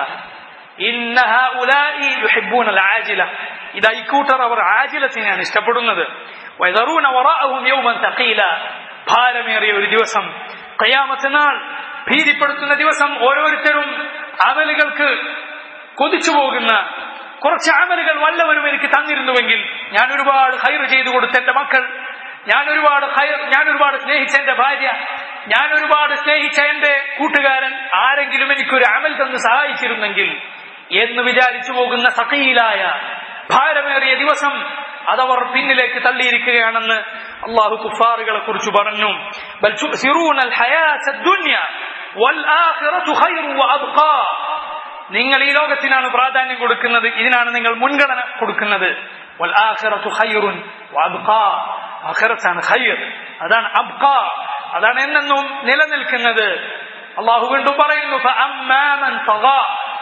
إن هؤلاء يحبون العاجلة إذا يكوتر അവർ ആജിലത്തിനെയാണ് ഇഷ്ടപ്പെടുന്നത് ويذرون وراءهم يوما ثقيلا ഭാരമേറിയ ഒരു ദിവസം ഖിയാമത്ത് നാൾ ഭീതിപ്പെടുത്തുന്ന ദിവസം ഓരോരുത്തരും അമലുകൾക്ക് കൊതിച്ചു പോകുന്ന കുറച്ച് അമലുകൾ വല്ലവരും എനിക്ക് തന്നിരുന്നുവെങ്കിൽ ഞാൻ ഒരുപാട് ഹൈർ ചെയ്തു കൊടുത്ത എന്റെ മക്കൾ ഞാൻ ഒരുപാട് ഹൈർ ഞാൻ ഒരുപാട് സ്നേഹിച്ച എന്റെ ഭാര്യ ഞാൻ ഒരുപാട് സ്നേഹിച്ച എന്റെ കൂട്ടുകാരൻ ആരെങ്കിലും എനിക്കൊരു അമൽ തന്ന് സഹായിച്ചിരുന്നെങ്കിൽ എന്ന് വിചാരിച്ചു പോകുന്ന സഖീലായ ഭാരമേറിയ ദിവസം അതവർ പിന്നിലേക്ക് തള്ളിയിരിക്കുകയാണെന്ന് അള്ളാഹു കുഫാറുകളെ കുറിച്ച് പറഞ്ഞു ബൽ തുസിറൂന അൽ ഹയാത്ത ദുനിയ വൽ ആഖിറതു ഖൈറു വഅബ്ഖാ നിങ്ങൾ ഈ ലോകത്തിനാണ് പ്രാധാന്യം കൊടുക്കുന്നത് ഇതിനാണ് നിങ്ങൾ മുൻഗണന കൊടുക്കുന്നത് വൽ ആഖിറതു ഖൈറുൻ വഅബ്ഖാ ആഖിറത്താണ് ഖൈർ അതാണ് അബ്ഖാ അതാണ് എന്നെന്നും നിലനിൽക്കുന്നത് അള്ളാഹു വീണ്ടും പറയുന്നു فأما من طغى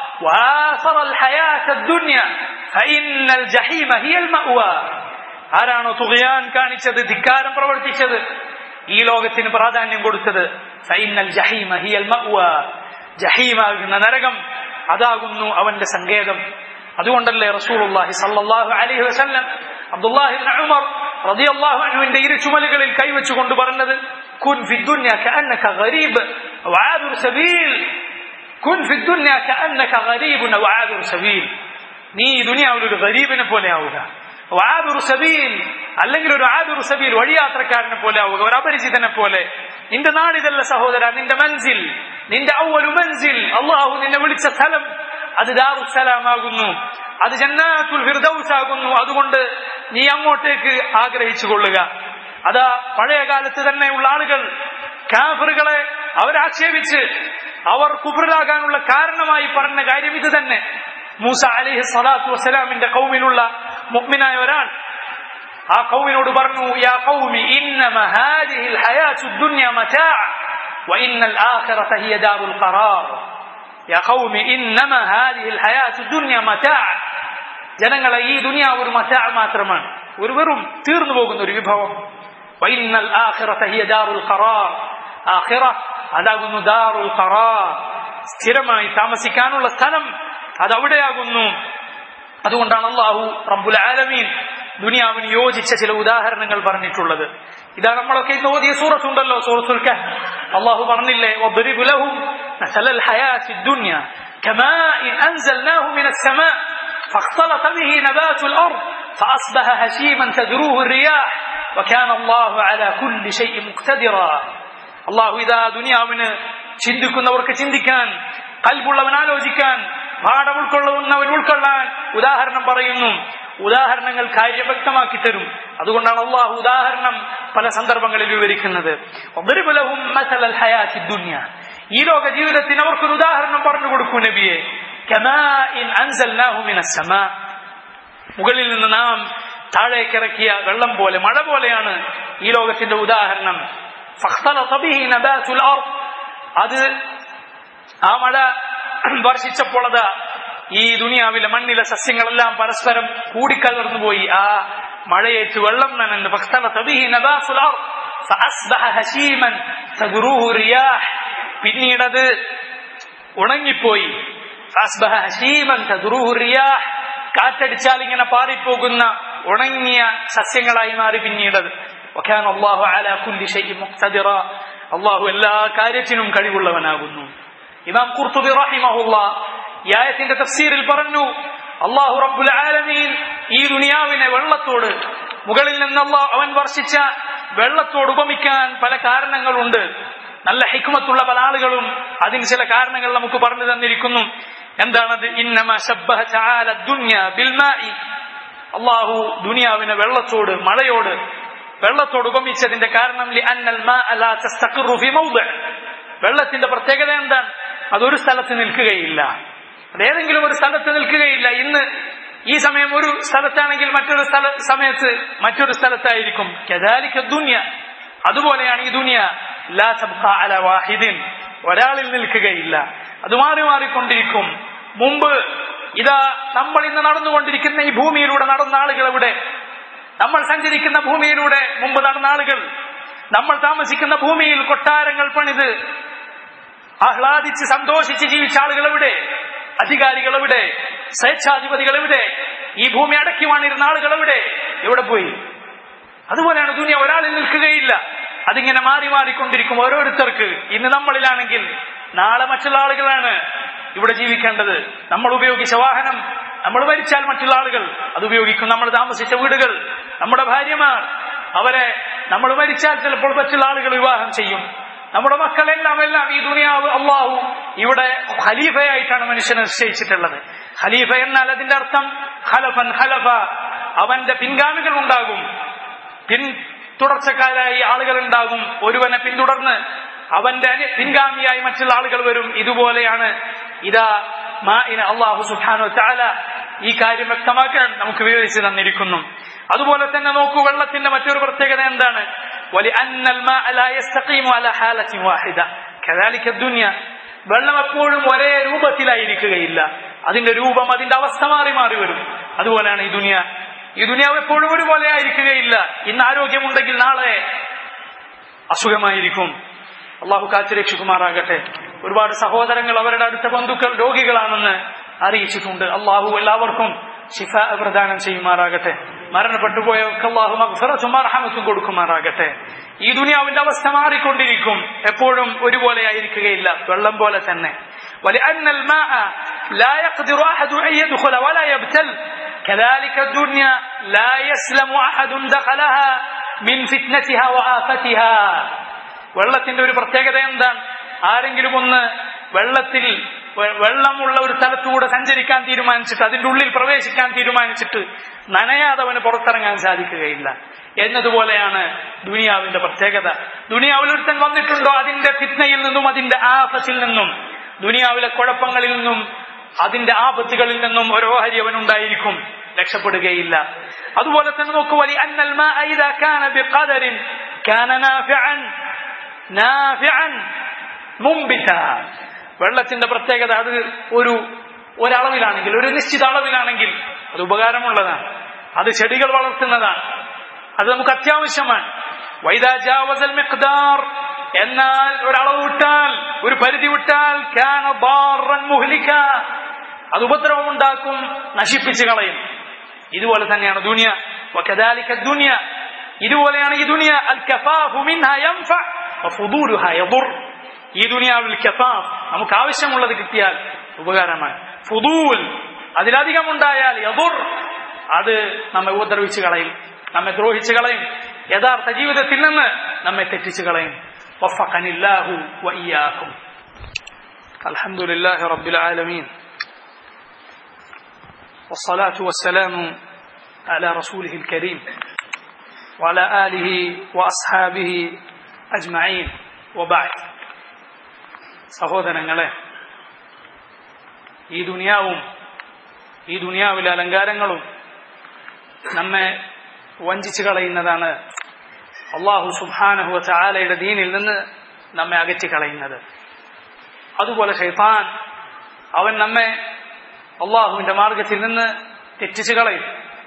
وآثر الحياة الدنيا فإن الجحيم هي المأوى ആരാണോ തുകയാൻ കാണിച്ചത് ധിക്കാരം പ്രവർത്തിച്ചത് ഈ ലോകത്തിന് പ്രാധാന്യം കൊടുത്തത് ഫൈനൽ ജഹീമ ഹിയൽ മഅ്വ ജഹീമാകുന്ന നരകം അതാകുന്നു അവന്റെ സങ്കേതം അതുകൊണ്ടല്ലേ റസൂലുള്ളാഹി സല്ലല്ലാഹു അലൈഹി വസല്ലം അബ്ദുല്ലാഹി ഇബ്നു ഉമർ റളിയല്ലാഹു അൻഹുവിന്റെ ഇരു ചുമലുകളിൽ കൈവച്ചുകൊണ്ട് പറഞ്ഞത് കുൻ ഫി ദുനിയ കഅന്നക ഗരീബ് വആബിർ സബീൽ കുൻ ഫി ദുനിയ കഅന്നക ഗരീബുൻ വആബിർ സബീൽ നീ ഈ ദുനിയാവിൽ ഒരു ഗരീബിനെ പോലെ ആവുക വാബിറു സബീൽ അല്ലെങ്കിൽ ഒരു ആബിറു സബീൽ വഴിയാത്രക്കാരനെ പോലെ ആവുക ഒരു അപരിചിതനെ പോലെ നിന്റെ നാടിതല്ല സഹോദര നിന്റെ മൻസിൽ നിന്റെ ഔവലു മൻസിൽ അള്ളാഹു നിന്നെ വിളിച്ച സ്ഥലം അത് ദാറുസലാമാകുന്നു അത് ജന്നാത്തുൽ ഫിർദൌസ് ആകുന്നു അതുകൊണ്ട് നീ അങ്ങോട്ടേക്ക് ആഗ്രഹിച്ചു കൊള്ളുക അതാ പഴയ കാലത്ത് തന്നെയുള്ള ആളുകൾ കാഫറുകളെ അവരാക്ഷേപിച്ച് അവർ കുബറിലാകാനുള്ള കാരണമായി പറഞ്ഞ കാര്യം ഇത് തന്നെ മൂസ അലിഹി സ്വലാത്തു വസ്സലാമിന്റെ കൗമിലുള്ള മുഅ്മിനായ ഒരാൾ ആ കൗമിനോട് പറഞ്ഞു യാ കൗമി ഇന്നമ ഹാദിഹിൽ ഹയാത്തു ദുനിയ മതാ وإن الآخرة هي دار القرار يا قوم إنما هذه الحياة الدنيا متاع ജനങ്ങളെ ഈ ദുനിയ ഒരു മറ്റാ മാത്രമാണ് ഒരു വെറും തീർന്നു പോകുന്ന ഒരു വിഭവം വൈന്നൽ ആഖിറത ഹിയ ദാറുൽ ഖറാർ ആഖിറ അതാകുന്നു ദാറുൽ ഖറാർ സ്ഥിരമായി താമസിക്കാനുള്ള സ്ഥലം അതവിടെയാകുന്നു അതുകൊണ്ടാണ് അള്ളാഹു റബ്ബുൽ ആലമീൻ ദുനിയാവിന് യോജിച്ച ചില ഉദാഹരണങ്ങൾ പറഞ്ഞിട്ടുള്ളത് ഇതാ നമ്മളൊക്കെ ഇന്ന് ഓതിയ സൂറത്തുണ്ടല്ലോ സൂറത്തുൽ കഹ് അള്ളാഹു പറഞ്ഞില്ലേ وَاضْرِبْ لَهُمْ مَثَلَ الْحَيَاةِ الدُّنْيَا كَمَاءٍ أَنزَلْنَاهُ مِنَ السَّمَاءِ فاختلط به نبات الأرض فأصبح هشيما تذروه الرياح وكان الله على كل شيء مقتدرا الله إذا ദുനിയാവിന് ചിന്തിക്കുന്നവർക്ക് ചിന്തിക്കാൻ കൽബുള്ളവൻ ആലോചിക്കാൻ പാഠം ഉൾക്കൊള്ളുന്നവൻ ഉൾക്കൊള്ളാൻ ഉദാഹരണം പറയുന്നു ഉദാഹരണങ്ങൾ കാര്യവ്യക്തമാക്കി തരും അതുകൊണ്ടാണ് അള്ളാഹു ഉദാഹരണം പല സന്ദർഭങ്ങളിൽ വിവരിക്കുന്നത് ഒബരിബുലഹും മസലൽ ഹയാത്തി ദുനിയ ഈ ലോക ജീവിതത്തിന് അവർക്കൊരു ഉദാഹരണം പറഞ്ഞു കൊടുക്കൂ നബിയെ കമാഇൻ അൻസൽനാഹു മിനസ് സമാ മുകളിൽ നിന്ന് നാം താഴേക്കിറക്കിയ വെള്ളം പോലെ മഴ പോലെയാണ് ഈ ലോകത്തിന്റെ ഉദാഹരണം فاختلط به نبات الأرض അത് ആ മഴ വർഷിച്ചപ്പോൾ അത് ഈ ദുനിയാവിലെ മണ്ണിലെ സസ്യങ്ങളെല്ലാം പരസ്പരം കൂടിക്കലർന്നു പോയി ആ മഴയേറ്റ് വെള്ളം നനഞ്ഞു فاختلط به نبات الأرض فأصبح هشيما تذروه الرياح പിന്നീടത് ഉണങ്ങിപ്പോയി فأصبح هشيما تذروه الرياح കാറ്റടിച്ചാൽ ഇങ്ങനെ പാറിപ്പോകുന്ന ഉണങ്ങിയ സസ്യങ്ങളായി മാറി പിന്നീടത് وكان الله على كل شيء مقتدرا അള്ളാഹു എല്ലാ കാര്യത്തിനും കഴിവുള്ളവനാകുന്നു ഇമാം ഖുർത്തുബി റഹിമഹുല്ല ഈ ആയത്തിന്റെ തഫ്സീറിൽ പറഞ്ഞു അള്ളാഹു റബ്ബുൽ ആലമീൻ ഈ ദുനിയാവിനെ വെള്ളത്തോട് മുകളിൽ നിന്ന് അള്ളാഹ് അവൻ വർഷിച്ച വെള്ളത്തോട് ഉപമിക്കാൻ പല കാരണങ്ങളുണ്ട് നല്ല ഹിക്മത്തുള്ള പല ആളുകളും അതിന് ചില കാരണങ്ങൾ നമുക്ക് പറഞ്ഞു തന്നിരിക്കുന്നു എന്താണത് ഇന്നമ ശബ്ബഹ തആല ദുനിയ ബിൽമാഇ അള്ളാഹു ദുനിയാവിനെ വെള്ളത്തോട് മഴയോട് വെള്ളത്തോട് ഉപമിച്ചതിന്റെ കാരണം ലിഅന്നൽ മാഅ ലാ തസ്തഖിറു ഫി മൗദിഅ വെള്ളത്തിന്റെ പ്രത്യേകത എന്താണ് അതൊരു സ്ഥലത്ത് നിൽക്കുകയില്ല അതേതെങ്കിലും ഒരു സ്ഥലത്ത് നിൽക്കുകയില്ല ഇന്ന് ഈ സമയം ഒരു സ്ഥലത്താണെങ്കിൽ മറ്റൊരു സ്ഥല സമയത്ത് മറ്റൊരു സ്ഥലത്തായിരിക്കും കദാലിക ദുനിയ അതുപോലെയാണ് ഈ ദുനിയ ലാ തബ്ഖ അല വാഹിദിൻ ഒരാളിൽ നിൽക്കുകയില്ല അത് മാറി മാറിക്കൊണ്ടിരിക്കും മുമ്പ് ഇതാ നമ്മൾ ഇന്ന് നടന്നുകൊണ്ടിരിക്കുന്ന ഈ ഭൂമിയിലൂടെ നടന്ന ആളുകൾ എവിടെ നമ്മൾ സഞ്ചരിക്കുന്ന ഭൂമിയിലൂടെ മുമ്പ് നടന്ന ആളുകൾ നമ്മൾ താമസിക്കുന്ന ഭൂമിയിൽ കൊട്ടാരങ്ങൾ പണിത് ആഹ്ലാദിച്ച് സന്തോഷിച്ച് ജീവിച്ച ആളുകൾ എവിടെ അധികാരികൾ എവിടെ സ്വേച്ഛാധിപതികൾ എവിടെ ഈ ഭൂമി അടക്കി വാണിരുന്ന ആളുകൾ എവിടെ എവിടെ പോയി അതുപോലെയാണ് ദുനിയ ഒരാളിൽ നിൽക്കുകയില്ല അതിങ്ങനെ മാറി മാറിക്കൊണ്ടിരിക്കും ഓരോരുത്തർക്ക് ഇന്ന് നമ്മളിലാണെങ്കിൽ നാളെ മറ്റുള്ള ആളുകളാണ് ഇവിടെ ജീവിക്കേണ്ടത് നമ്മൾ ഉപയോഗിച്ച വാഹനം നമ്മൾ മരിച്ചാൽ മറ്റുള്ള ആളുകൾ അത് ഉപയോഗിക്കും നമ്മൾ താമസിച്ച വീടുകൾ നമ്മുടെ ഭാര്യമാർ അവരെ നമ്മൾ മരിച്ചാൽ ചിലപ്പോൾ മറ്റുള്ള ആളുകൾ വിവാഹം ചെയ്യും നമ്മുടെ മക്കളെല്ലാം എല്ലാം ഈ ദുനിയാവ് അള്ളാഹു ഇവിടെ ഖലീഫയായിട്ടാണ് മനുഷ്യനെ നിശ്ചയിച്ചിട്ടുള്ളത് ഖലീഫ എന്നാൽ അതിന്റെ അർത്ഥം ഖലഫൻ ഖലഫ അവന്റെ പിൻഗാമികൾ ഉണ്ടാകും പിൻ തുടർച്ചക്കാരായി ആളുകൾ ഉണ്ടാകും ഒരുവനെ പിന്തുടർന്ന് അവന്റെ അനു- പിൻഗാമിയായി മറ്റുള്ള ആളുകൾ വരും ഇതുപോലെയാണ് ഇതാ മാഇന അള്ളാഹു സുബ്ഹാനഹു തആല ഈ കാര്യം വ്യക്തമാക്കാൻ നമുക്ക് വിവരിച്ചു തന്നിരിക്കുന്നു അതുപോലെ തന്നെ നോക്കൂ വെള്ളത്തിന്റെ മറ്റൊരു പ്രത്യേകത എന്താണ് ولأن الماء لا يستقيم على حالة واحدة كذلك الدنيا വെള്ളം എപ്പോഴും ഒരേ രൂപത്തിലായിരിക്കുകയില്ല അതിന്റെ രൂപം അതിന്റെ അവസ്ഥ മാറി മാറി വരും അതുപോലെയാണ് ഈ ദുനിയ ഈ ദുനിയാവ് എപ്പോഴും ഒരുപോലെ ആയിരിക്കുകയില്ല ഇന്ന് ആരോഗ്യമുണ്ടെങ്കിൽ നാളെ അസുഖമായിരിക്കും അള്ളാഹു കാത്തുരക്ഷിക്കുമാറാകട്ടെ ഒരുപാട് സഹോദരങ്ങൾ അവരുടെ അടുത്ത ബന്ധുക്കൾ രോഗികളാണെന്ന് അറിയിച്ചിട്ടുണ്ട് അള്ളാഹു എല്ലാവർക്കും ശിഫ പ്രദാനം ചെയ്യുമാറാകട്ടെ മരണപ്പെട്ടുപോയവർക്ക് അള്ളാഹു മഗ്ഫിറത്തും അർഹമത്തും കൊടുക്കുമാറാകട്ടെ ഈ ദുനിയാവിന്റെ അവസ്ഥ മാറിക്കൊണ്ടിരിക്കും എപ്പോഴും ഒരുപോലെ ആയിരിക്കുകയില്ല വെള്ളം പോലെ തന്നെ ولأن الماء لا يقدر أحد أن يدخل ولا يبتل كذلك الدنيا لا يسلم أحد دخلها من فتنتها وآفتها വെള്ളത്തിന്റെ ഒരു പ്രത്യേകത എന്താണ് ആരെങ്കിലും ഒന്ന് വെള്ളത്തിൽ വെ- വെള്ളമുള്ള ഒരു സ്ഥലത്തൂടെ സഞ്ചരിക്കാൻ തീരുമാനിച്ചിട്ട് അതിന്റെ ഉള്ളിൽ പ്രവേശിക്കാൻ തീരുമാനിച്ചിട്ട് നനയാതെ അവന് പുറത്തിറങ്ങാൻ സാധിക്കുകയില്ല എന്നതുപോലെയാണ് ദുനിയാവിന്റെ പ്രത്യേകത ദുനിയാവിൽ ഒരുത്തൻ വന്നിട്ടുണ്ടോ അതിന്റെ ഫിത്നയിൽ നിന്നും അതിന്റെ ആഫത്തിൽ നിന്നും ദുനിയാവിലെ കുഴപ്പങ്ങളിൽ നിന്നും അതിന്റെ ആപത്തുകളിൽ നിന്നും ഒരു ഓഹരി അവനുണ്ടായിരിക്കും രക്ഷപ്പെടുകയില്ല അതുപോലെ തന്നെ നോക്കൂ വലി അന്നൽ മാഅ ഇദാ കാന ബിഖദരിൻ കാന നാഫിഅൻ നാഫിഅൻ മുംബിത വെള്ളത്തിന്റെ പ്രത്യേകത അത് ഒരു ഒരളവിലാണെങ്കിൽ ഒരു നിശ്ചിത അളവിലാണെങ്കിൽ അത് ഉപകാരമുള്ളതാണ് അത് ചെടികൾ വളർത്തുന്നതാണ് അത് നമുക്ക് അത്യാവശ്യമാണ് വൈദാ ജാവസൽ മിഖ്ദാർ എന്നാൽ ഒരളവ് വിട്ടാൽ ഒരു പരിധി വിട്ടാൽ കാന ضارًا മുഹ്ലിക അത് ഉപദ്രവം ഉണ്ടാക്കും നശിപ്പിച്ചു കളയും ഇതുപോലെ തന്നെയാണ് ദുനിയ وكذلك الدنيا ഇതുപോലെയാണ് ഈ ദുനിയ അൽ കഫാഫു മിൻഹ യൻഫഅ വഫുദൂലുഹ യദുർ ഈ ദുനിയാവിൽ കഫാഫ് നമുക്ക് ആവശ്യമുള്ളത് കിട്ടിയാൽ ഉപകാരമാണ് ഫുദൂൽ അതിലധികം ഉണ്ടായാൽ യദുർ അത് നമ്മെ ഉപദ്രവിച്ചു കളയും നമ്മെ ദ്രോഹിച്ചു കളയും യഥാർത്ഥ ജീവിതത്തിൽ നിന്ന് നമ്മെ തെറ്റിച്ചു കളയും വഫഖനില്ലാഹു വഇയ്യാക്കും അൽഹംദുലില്ലാഹി റബ്ബിൽ ആലമീൻ والصلاة والسلام على رسوله الكريم وعلى آله وأصحابه أجمعين وبعد സഹോദരങ്ങളെ ഈ ദുനിയാവും ഈ ദുനിയാവിലെ അലങ്കാരങ്ങളും നമ്മെ വഞ്ചിച്ചു കളയുന്നതാണ് അള്ളാഹു സുബാനഹു ചാലയുടെ ദീനിൽ നിന്ന് നമ്മെ അകറ്റി കളയുന്നത് അതുപോലെ ഷെയ്ത്താൻ അവൻ നമ്മെ അള്ളാഹുവിന്റെ മാർഗത്തിൽ നിന്ന് തെറ്റിച്ചു കളയും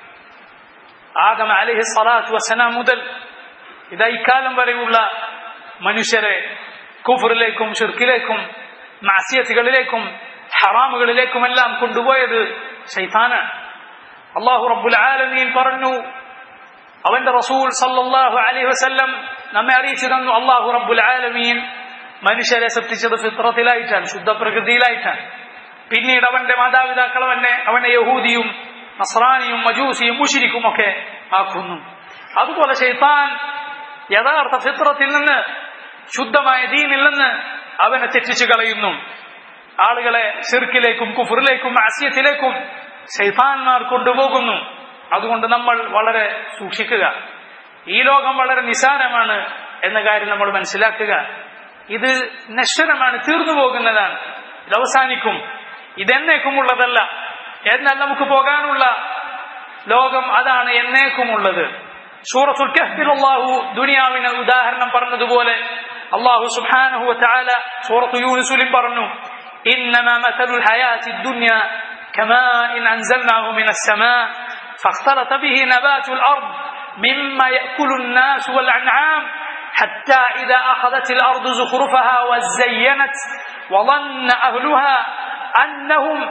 ആദം അലഹി സ്വലാത്തു വസന മുതൽ ഇതാ ഇക്കാലം വരെയുള്ള മനുഷ്യരെ കുഫറിലേക്കും ഷിർക്കിലേക്കും മാസിയത്തുകളിലേക്കും ഹറാമുകളിലേക്കുമെല്ലാം കൊണ്ടുപോയത് ഷൈത്താനാണ് അള്ളാഹു റബ്ബുൽ ആലമീൻ പറഞ്ഞു അവന്റെ റസൂൽ സല്ലല്ലാഹു അലൈഹി വസല്ലം നമ്മെ അറിയിച്ചു തന്നു അള്ളാഹു റബ്ബുൽ ആലമീൻ മനുഷ്യരെ സൃഷ്ടിച്ചത് ഫിത്രത്തിലായിട്ടാണ് ശുദ്ധ പ്രകൃതിയിലായിട്ടാണ് പിന്നീട് അവന്റെ മാതാപിതാക്കൾ അവനെ അവനെ യഹൂദിയും നസ്രാനിയും മജൂസിയും മുഷിരിക്കും ഒക്കെ ആക്കുന്നു അതുപോലെ ഷെയ്ത്താൻ യഥാർത്ഥ ഫിത്രത്തിൽ നിന്ന് ശുദ്ധമായ ദീനിൽ നിന്ന് അവനെ തെറ്റിച്ചു കളയുന്നു ആളുകളെ സിർക്കിലേക്കും കുഫറിലേക്കും ആസിയത്തിലേക്കും ശൈത്താൻമാർ കൊണ്ടുപോകുന്നു അതുകൊണ്ട് നമ്മൾ വളരെ സൂക്ഷിക്കുക ഈ ലോകം വളരെ നിസാരമാണ് എന്ന കാര്യം നമ്മൾ മനസ്സിലാക്കുക ഇത് നശ്വരമാണ് തീർന്നു പോകുന്നതാണ് ഇത് അവസാനിക്കും ഇതെന്നേക്കുമുള്ളതല്ല എന്നാൽ നമുക്ക് പോകാനുള്ള ലോകം അതാണ് എന്നേക്കുമുള്ളത് സൂറത്തുൽ കഹ്ഫിൽ അള്ളാഹു ദുനിയാവിന് ഉദാഹരണം പറഞ്ഞതുപോലെ അള്ളാഹു സുബ്ഹാനഹു വതആല സൂറത്തു യൂനുസിലും പറഞ്ഞു إنما مثل الحياة الدنيا كماء أنزلناه من السماء فاختلط به نبات الأرض مما يأكل الناس والأنعام حتى إذا أخذت الأرض زخرفها وزينت وظن أهلها أنهم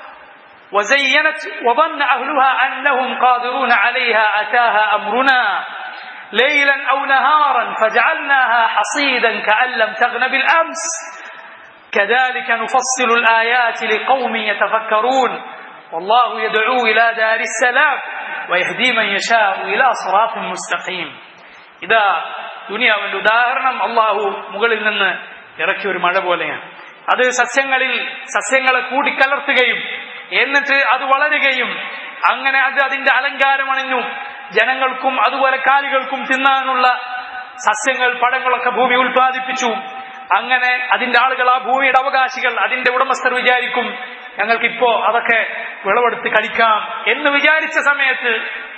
وزينت وظن أهلها أنهم قادرون عليها أتاها أمرنا ليلا أو نهارا فجعلناها حصيدا كأن لم تغن بالأمس كذلك نفصل الآيات لقوم يتفكرون والله يدعو إلى دار السلام ويهدي من يشاء إلى صراط مستقيم إذا ദുനിയാവിന്റെ ഉദാഹരണം അള്ളാഹു മുകളിൽ നിന്ന് ഇറക്കിയ ഒരു മഴ പോലെയാണ് അത് സസ്യങ്ങളിൽ സസ്യങ്ങളെ കൂടിക്കലർത്തുകയും എന്നിട്ട് അത് വളരുകയും അങ്ങനെ അത് അതിന്റെ അലങ്കാരമണിഞ്ഞു ജനങ്ങൾക്കും അതുപോലെ കാലികൾക്കും തിന്നാനുള്ള സസ്യങ്ങൾ പഴങ്ങളൊക്കെ ഭൂമി ഉൽപ്പാദിപ്പിച്ചു അങ്ങനെ അതിന്റെ ആളുകൾ ആ ഭൂമിയുടെ അവകാശികൾ അതിന്റെ ഉടമസ്ഥർ വിചാരിക്കും ഞങ്ങൾക്കിപ്പോ അതൊക്കെ വിളവെടുത്ത് കഴിക്കാം എന്ന് വിചാരിച്ച സമയത്ത്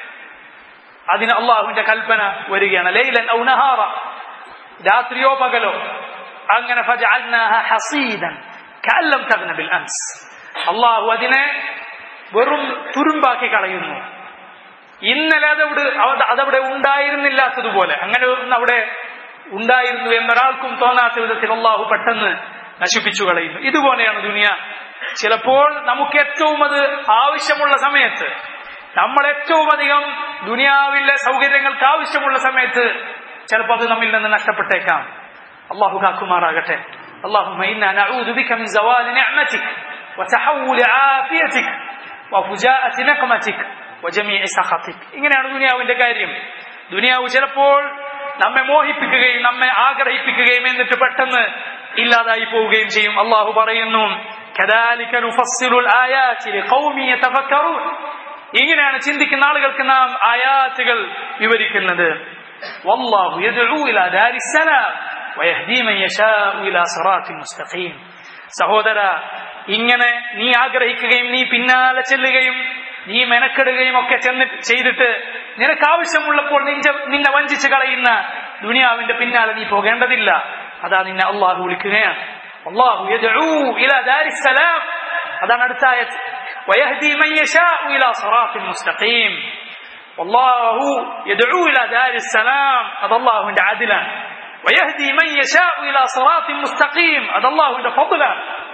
അതിന് അള്ളാഹുവിന്റെ കൽപ്പന വരികയാണ് ലൈലൻ ഔ നഹാറ രാത്രിയോ പകലോ അങ്ങനെ ഫജഅൽനാഹ ഹസീദൻ കഅല്ലം തഗ്ന ബിൽ അംസ് അള്ളാഹു അതിനെ വെറും തുരുമ്പാക്കി കളയുന്നു ഇന്നലെ അതവിടെ അവ- അതവിടെ ഉണ്ടായിരുന്നില്ലാത്തതുപോലെ അങ്ങനെ ഒന്ന് അവിടെ ഉണ്ടായിരുന്നു എന്നൊരാൾക്കും തോന്നാത്ത വിധത്തിൽ അള്ളാഹു പെട്ടെന്ന് നശിപ്പിച്ചു കളയുന്നു ഇതുപോലെയാണ് ദുനിയ ചിലപ്പോൾ നമുക്ക് ഏറ്റവും അത് ആവശ്യമുള്ള സമയത്ത് നമ്മൾ ഏറ്റവും അധികം ദുനിയാവിലെ സൗകര്യങ്ങൾക്ക് ആവശ്യമുള്ള സമയത്ത് ചിലപ്പോൾ അത് നമ്മിൽ നിന്ന് നഷ്ടപ്പെട്ടേക്കാം അള്ളാഹു കാക്കുമാറാകട്ടെ اللهم إنا نعوذ بك من زوال نعمتك وتحول عافيتك وفجاءة نقمتك وجميع سخطك ഇങ്ങനെയാണ് ദുനിയാവിന്റെ കാര്യം ദുനിയാവ് ചിലപ്പോൾ നമ്മെ മോഹിപ്പിക്കുകയും നമ്മെ ആഗ്രഹിപ്പിക്കുകയും എന്നിട്ട് പെട്ടെന്ന് ഇല്ലാതായി പോവുകയും ചെയ്യും അള്ളാഹു പറയുന്നു كذلك نفصل الآيات لقوم يتفكرون ഇങ്ങനെയാണ് ചിന്തിക്കുന്ന ആളുകൾക്ക് നാം ആയാത്തുകൾ വിവരിക്കുന്നത് والله يدعو إلى دار السلام ويهدي من يشاء إلى صراط مستقيم സഹോദര ഇങ്ങനെ നീ ആഗ്രഹിക്കുകയും നീ പിന്നാലെ ചെല്ലുകയും നീ മെനക്കെടുകയും ഒക്കെ ചെന്ന് ചെയ്തിട്ട് നിനക്ക് ആവശ്യമുള്ളപ്പോൾ നിന്റെ നിന്നെ വഞ്ചിച്ച് കളയുന്ന ദുനിയാവിന്റെ പിന്നാലെ നീ പോകേണ്ടതില്ല അതാ നിന്നെ അള്ളാഹു വിളിക്കുകയാണ് അള്ളാഹു യദ്ഉ ഇലാ ദാരിസ് സലാം അതാണ് അടുത്ത ആയത്ത് ويهدي من يشاء إلى صراط مستقيم والله يدعو إلى دار السلام هذا الله عند عدلا ويهدي من يشاء إلى صراط مستقيم هذا الله عند فضلا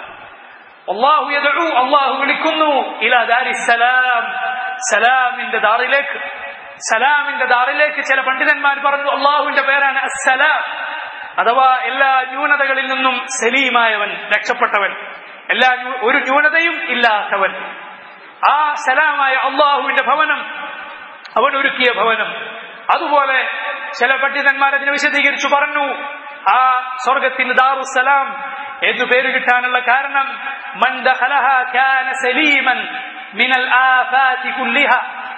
والله يدعو الله വിളിക്കുന്നു إلى دار السلام സലാമിന്റെ ദാറിലേക്ക് സലാമിന്റെ ദാറിലേക്ക് ചില പണ്ഡിതന്മാർ പറഞ്ഞു അള്ളാഹുവിന്റെ പേരാണ് അസ്സലാം അഥവാ എല്ലാ ന്യൂനതകളിൽ നിന്നും സലീമായവൻ രക്ഷപ്പെട്ടവൻ എല്ലാ ന്യൂ- ഒരു ന്യൂനതയും ഇല്ലാത്തവൻ ആ സലാമായ അള്ളാഹുവിന്റെ ഭവനം അവൻ ഒരുക്കിയ ഭവനം അതുപോലെ ചില പണ്ഡിതന്മാർ അതിനെ വിശദീകരിച്ചു പറഞ്ഞു ആ സ്വർഗത്തിന് ദാറുസലാം എന്ന് പേര് കിട്ടാനുള്ള കാരണം മൻ ദഖലഹ കാന സലീമൻ മിനൽ ആഫാതി കുല്ലിഹ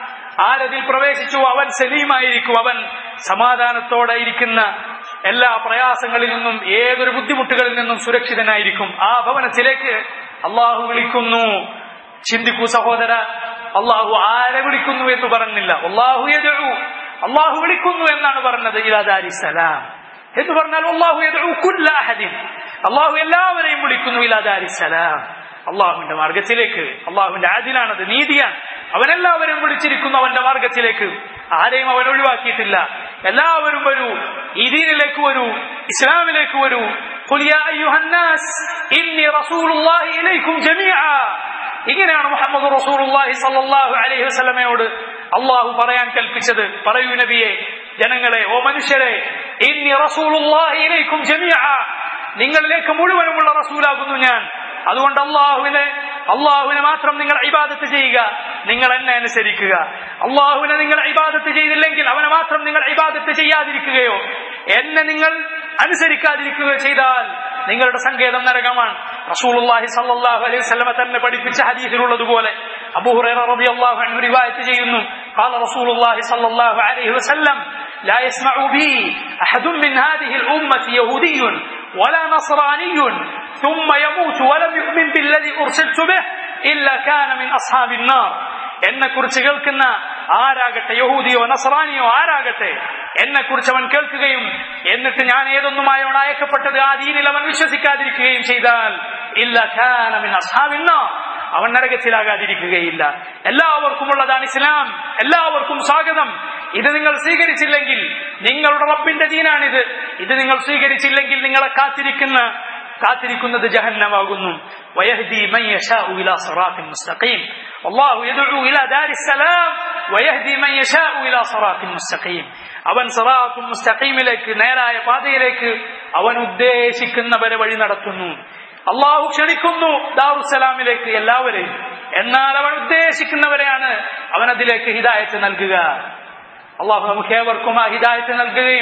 ആരതിൽ പ്രവേശിച്ചു അവൻ സലീമായിരിക്കും അവൻ സമാധാനത്തോടെ ഇരിക്കുന്ന എല്ലാ പ്രയാസങ്ങളിൽ നിന്നും ഏതൊരു ബുദ്ധിമുട്ടുകളിൽ നിന്നും സുരക്ഷിതനായിരിക്കും ആ ഭവനത്തിലേക്ക് അള്ളാഹു വിളിക്കുന്നു ചിന്തിക്കൂ സഹോദര അള്ളാഹു ആരെ വിളിക്കുന്നു എന്ന് പറഞ്ഞില്ല അള്ളാഹു യദഉ അള്ളാഹു വിളിക്കുന്നു എന്നാണ് പറഞ്ഞത് ഇലാദാരി സലാം എന്ന് പറഞ്ഞാൽ അള്ളാഹു യദഉ കുല്ല അഹദിൻ അള്ളാഹു എല്ലാവരെയും വിളിക്കുന്നു ഇലാദാരി സലാം അള്ളാഹുവിന്റെ മാർഗത്തിലേക്ക് അള്ളാഹുവിന്റെ ആദിലാണത് നീതിയാണ് അവൻ എല്ലാവരും വിളിച്ചിരിക്കുന്നു അവന്റെ മാർഗത്തിലേക്ക് ആരെയും അവൻ ഒഴിവാക്കിയിട്ടില്ല എല്ലാവരും വരൂ ഈ ദീനിലേക്ക് വരൂ ഇസ്ലാമിലേക്ക് വരൂ قل يا أيها الناس إني رسول الله إليكم جميعا ഇങ്ങനെയാണ് മുഹമ്മദ് റസൂലുള്ളാഹി സല്ലല്ലാഹു അലൈഹി വസല്ലമയോട് അള്ളാഹു പറയാൻ കൽപ്പിച്ചത് പറയൂ നബിയെ ജനങ്ങളെ ഓ മനുഷ്യരെ ഇന്നി റസൂലുള്ളാഹി ഇലൈക്കും ജമീഅ നിങ്ങളിലേക്ക് മുഴുവനുമുള്ള റസൂലാകുന്നു ഞാൻ അതുകൊണ്ട് അള്ളാഹുവിനെ അള്ളാഹുവിനെ മാത്രം നിങ്ങൾ ഇബാദത്ത് ചെയ്യുക നിങ്ങൾ എന്നെ അനുസരിക്കുക അള്ളാഹുവിനെ നിങ്ങൾ ഇബാദത്ത് ചെയ്തില്ലെങ്കിൽ അവനെ മാത്രം നിങ്ങൾ ഇബാദത്ത് ചെയ്യാതിരിക്കുകയോ എന്നെ നിങ്ങൾ അനുസരിക്കാതിരിക്കുകയോ ചെയ്താൽ നിങ്ങളുടെ സങ്കേതം നരകമാണ് റസൂലുള്ളാഹി സല്ലല്ലാഹു അലൈഹി വസല്ലമ തന്നെ പഠിപ്പിച്ച ഹദീസിലുള്ളതുപോലെ അബൂ ഹുറൈറ റളിയല്ലാഹു അൻഹു റിവായത്ത് ചെയ്യുന്നു قال رسول الله صلى الله عليه وسلم لا يسمع بي أحد من هذه الأمة يهودي ولا نصراني ثم يموت ولم يؤمن بالذي أرسلت به إلا كان من أصحاب النار എന്നെ കുറിച്ച് കേൾക്കുന്ന ആരാകട്ടെ യഹൂദിയോ നസറാനിയോ ആരാകട്ടെ എന്നെ കുറിച്ച് അവൻ കേൾക്കുകയും എന്നിട്ട് ഞാൻ ഏതൊന്നുമായോട് അയക്കപ്പെട്ടത് ആ ദീനിൽ അവൻ വിശ്വസിക്കാതിരിക്കുകയും ചെയ്താൽ ഇല്ല ഖാനമിൻ അസ്ഹാബിന്ന അവൻ നരകത്തിലാകാതിരിക്കുകയില്ല എല്ലാവർക്കും ഉള്ളതാണ് ഇസ്ലാം എല്ലാവർക്കും സ്വാഗതം ഇത് നിങ്ങൾ സ്വീകരിച്ചില്ലെങ്കിൽ നിങ്ങളുടെ റബ്ബിന്റെ ദീനാണിത് ഇത് നിങ്ങൾ സ്വീകരിച്ചില്ലെങ്കിൽ നിങ്ങളെ കാത്തിരിക്കുന്ന കാത്തിരിക്കുന്നത് ജഹന്നമാകുന്നു ويهدي من يشاء إلى صراط مستقيم والله يدعو إلى دار السلام ويهدي من يشاء إلى صراط مستقيم അവൻ സറാത്തും മുസ്തഖീമിലേക്ക് നേരായ പാതയിലേക്ക് അവൻ ഉദ്ദേശിക്കുന്നവരെ വഴി നടത്തുന്നു അള്ളാഹു ക്ഷണിക്കുന്നു ദാറുസലാമിലേക്ക് എല്ലാവരെയും എന്നാൽ അവൻ ഉദ്ദേശിക്കുന്നവരെയാണ് അവൻ അതിലേക്ക് ഹിദായത്ത് നൽകുക അള്ളാഹു നമുക്ക് ഏവർക്കും ആ ഹിദായത്ത് നൽകുകയും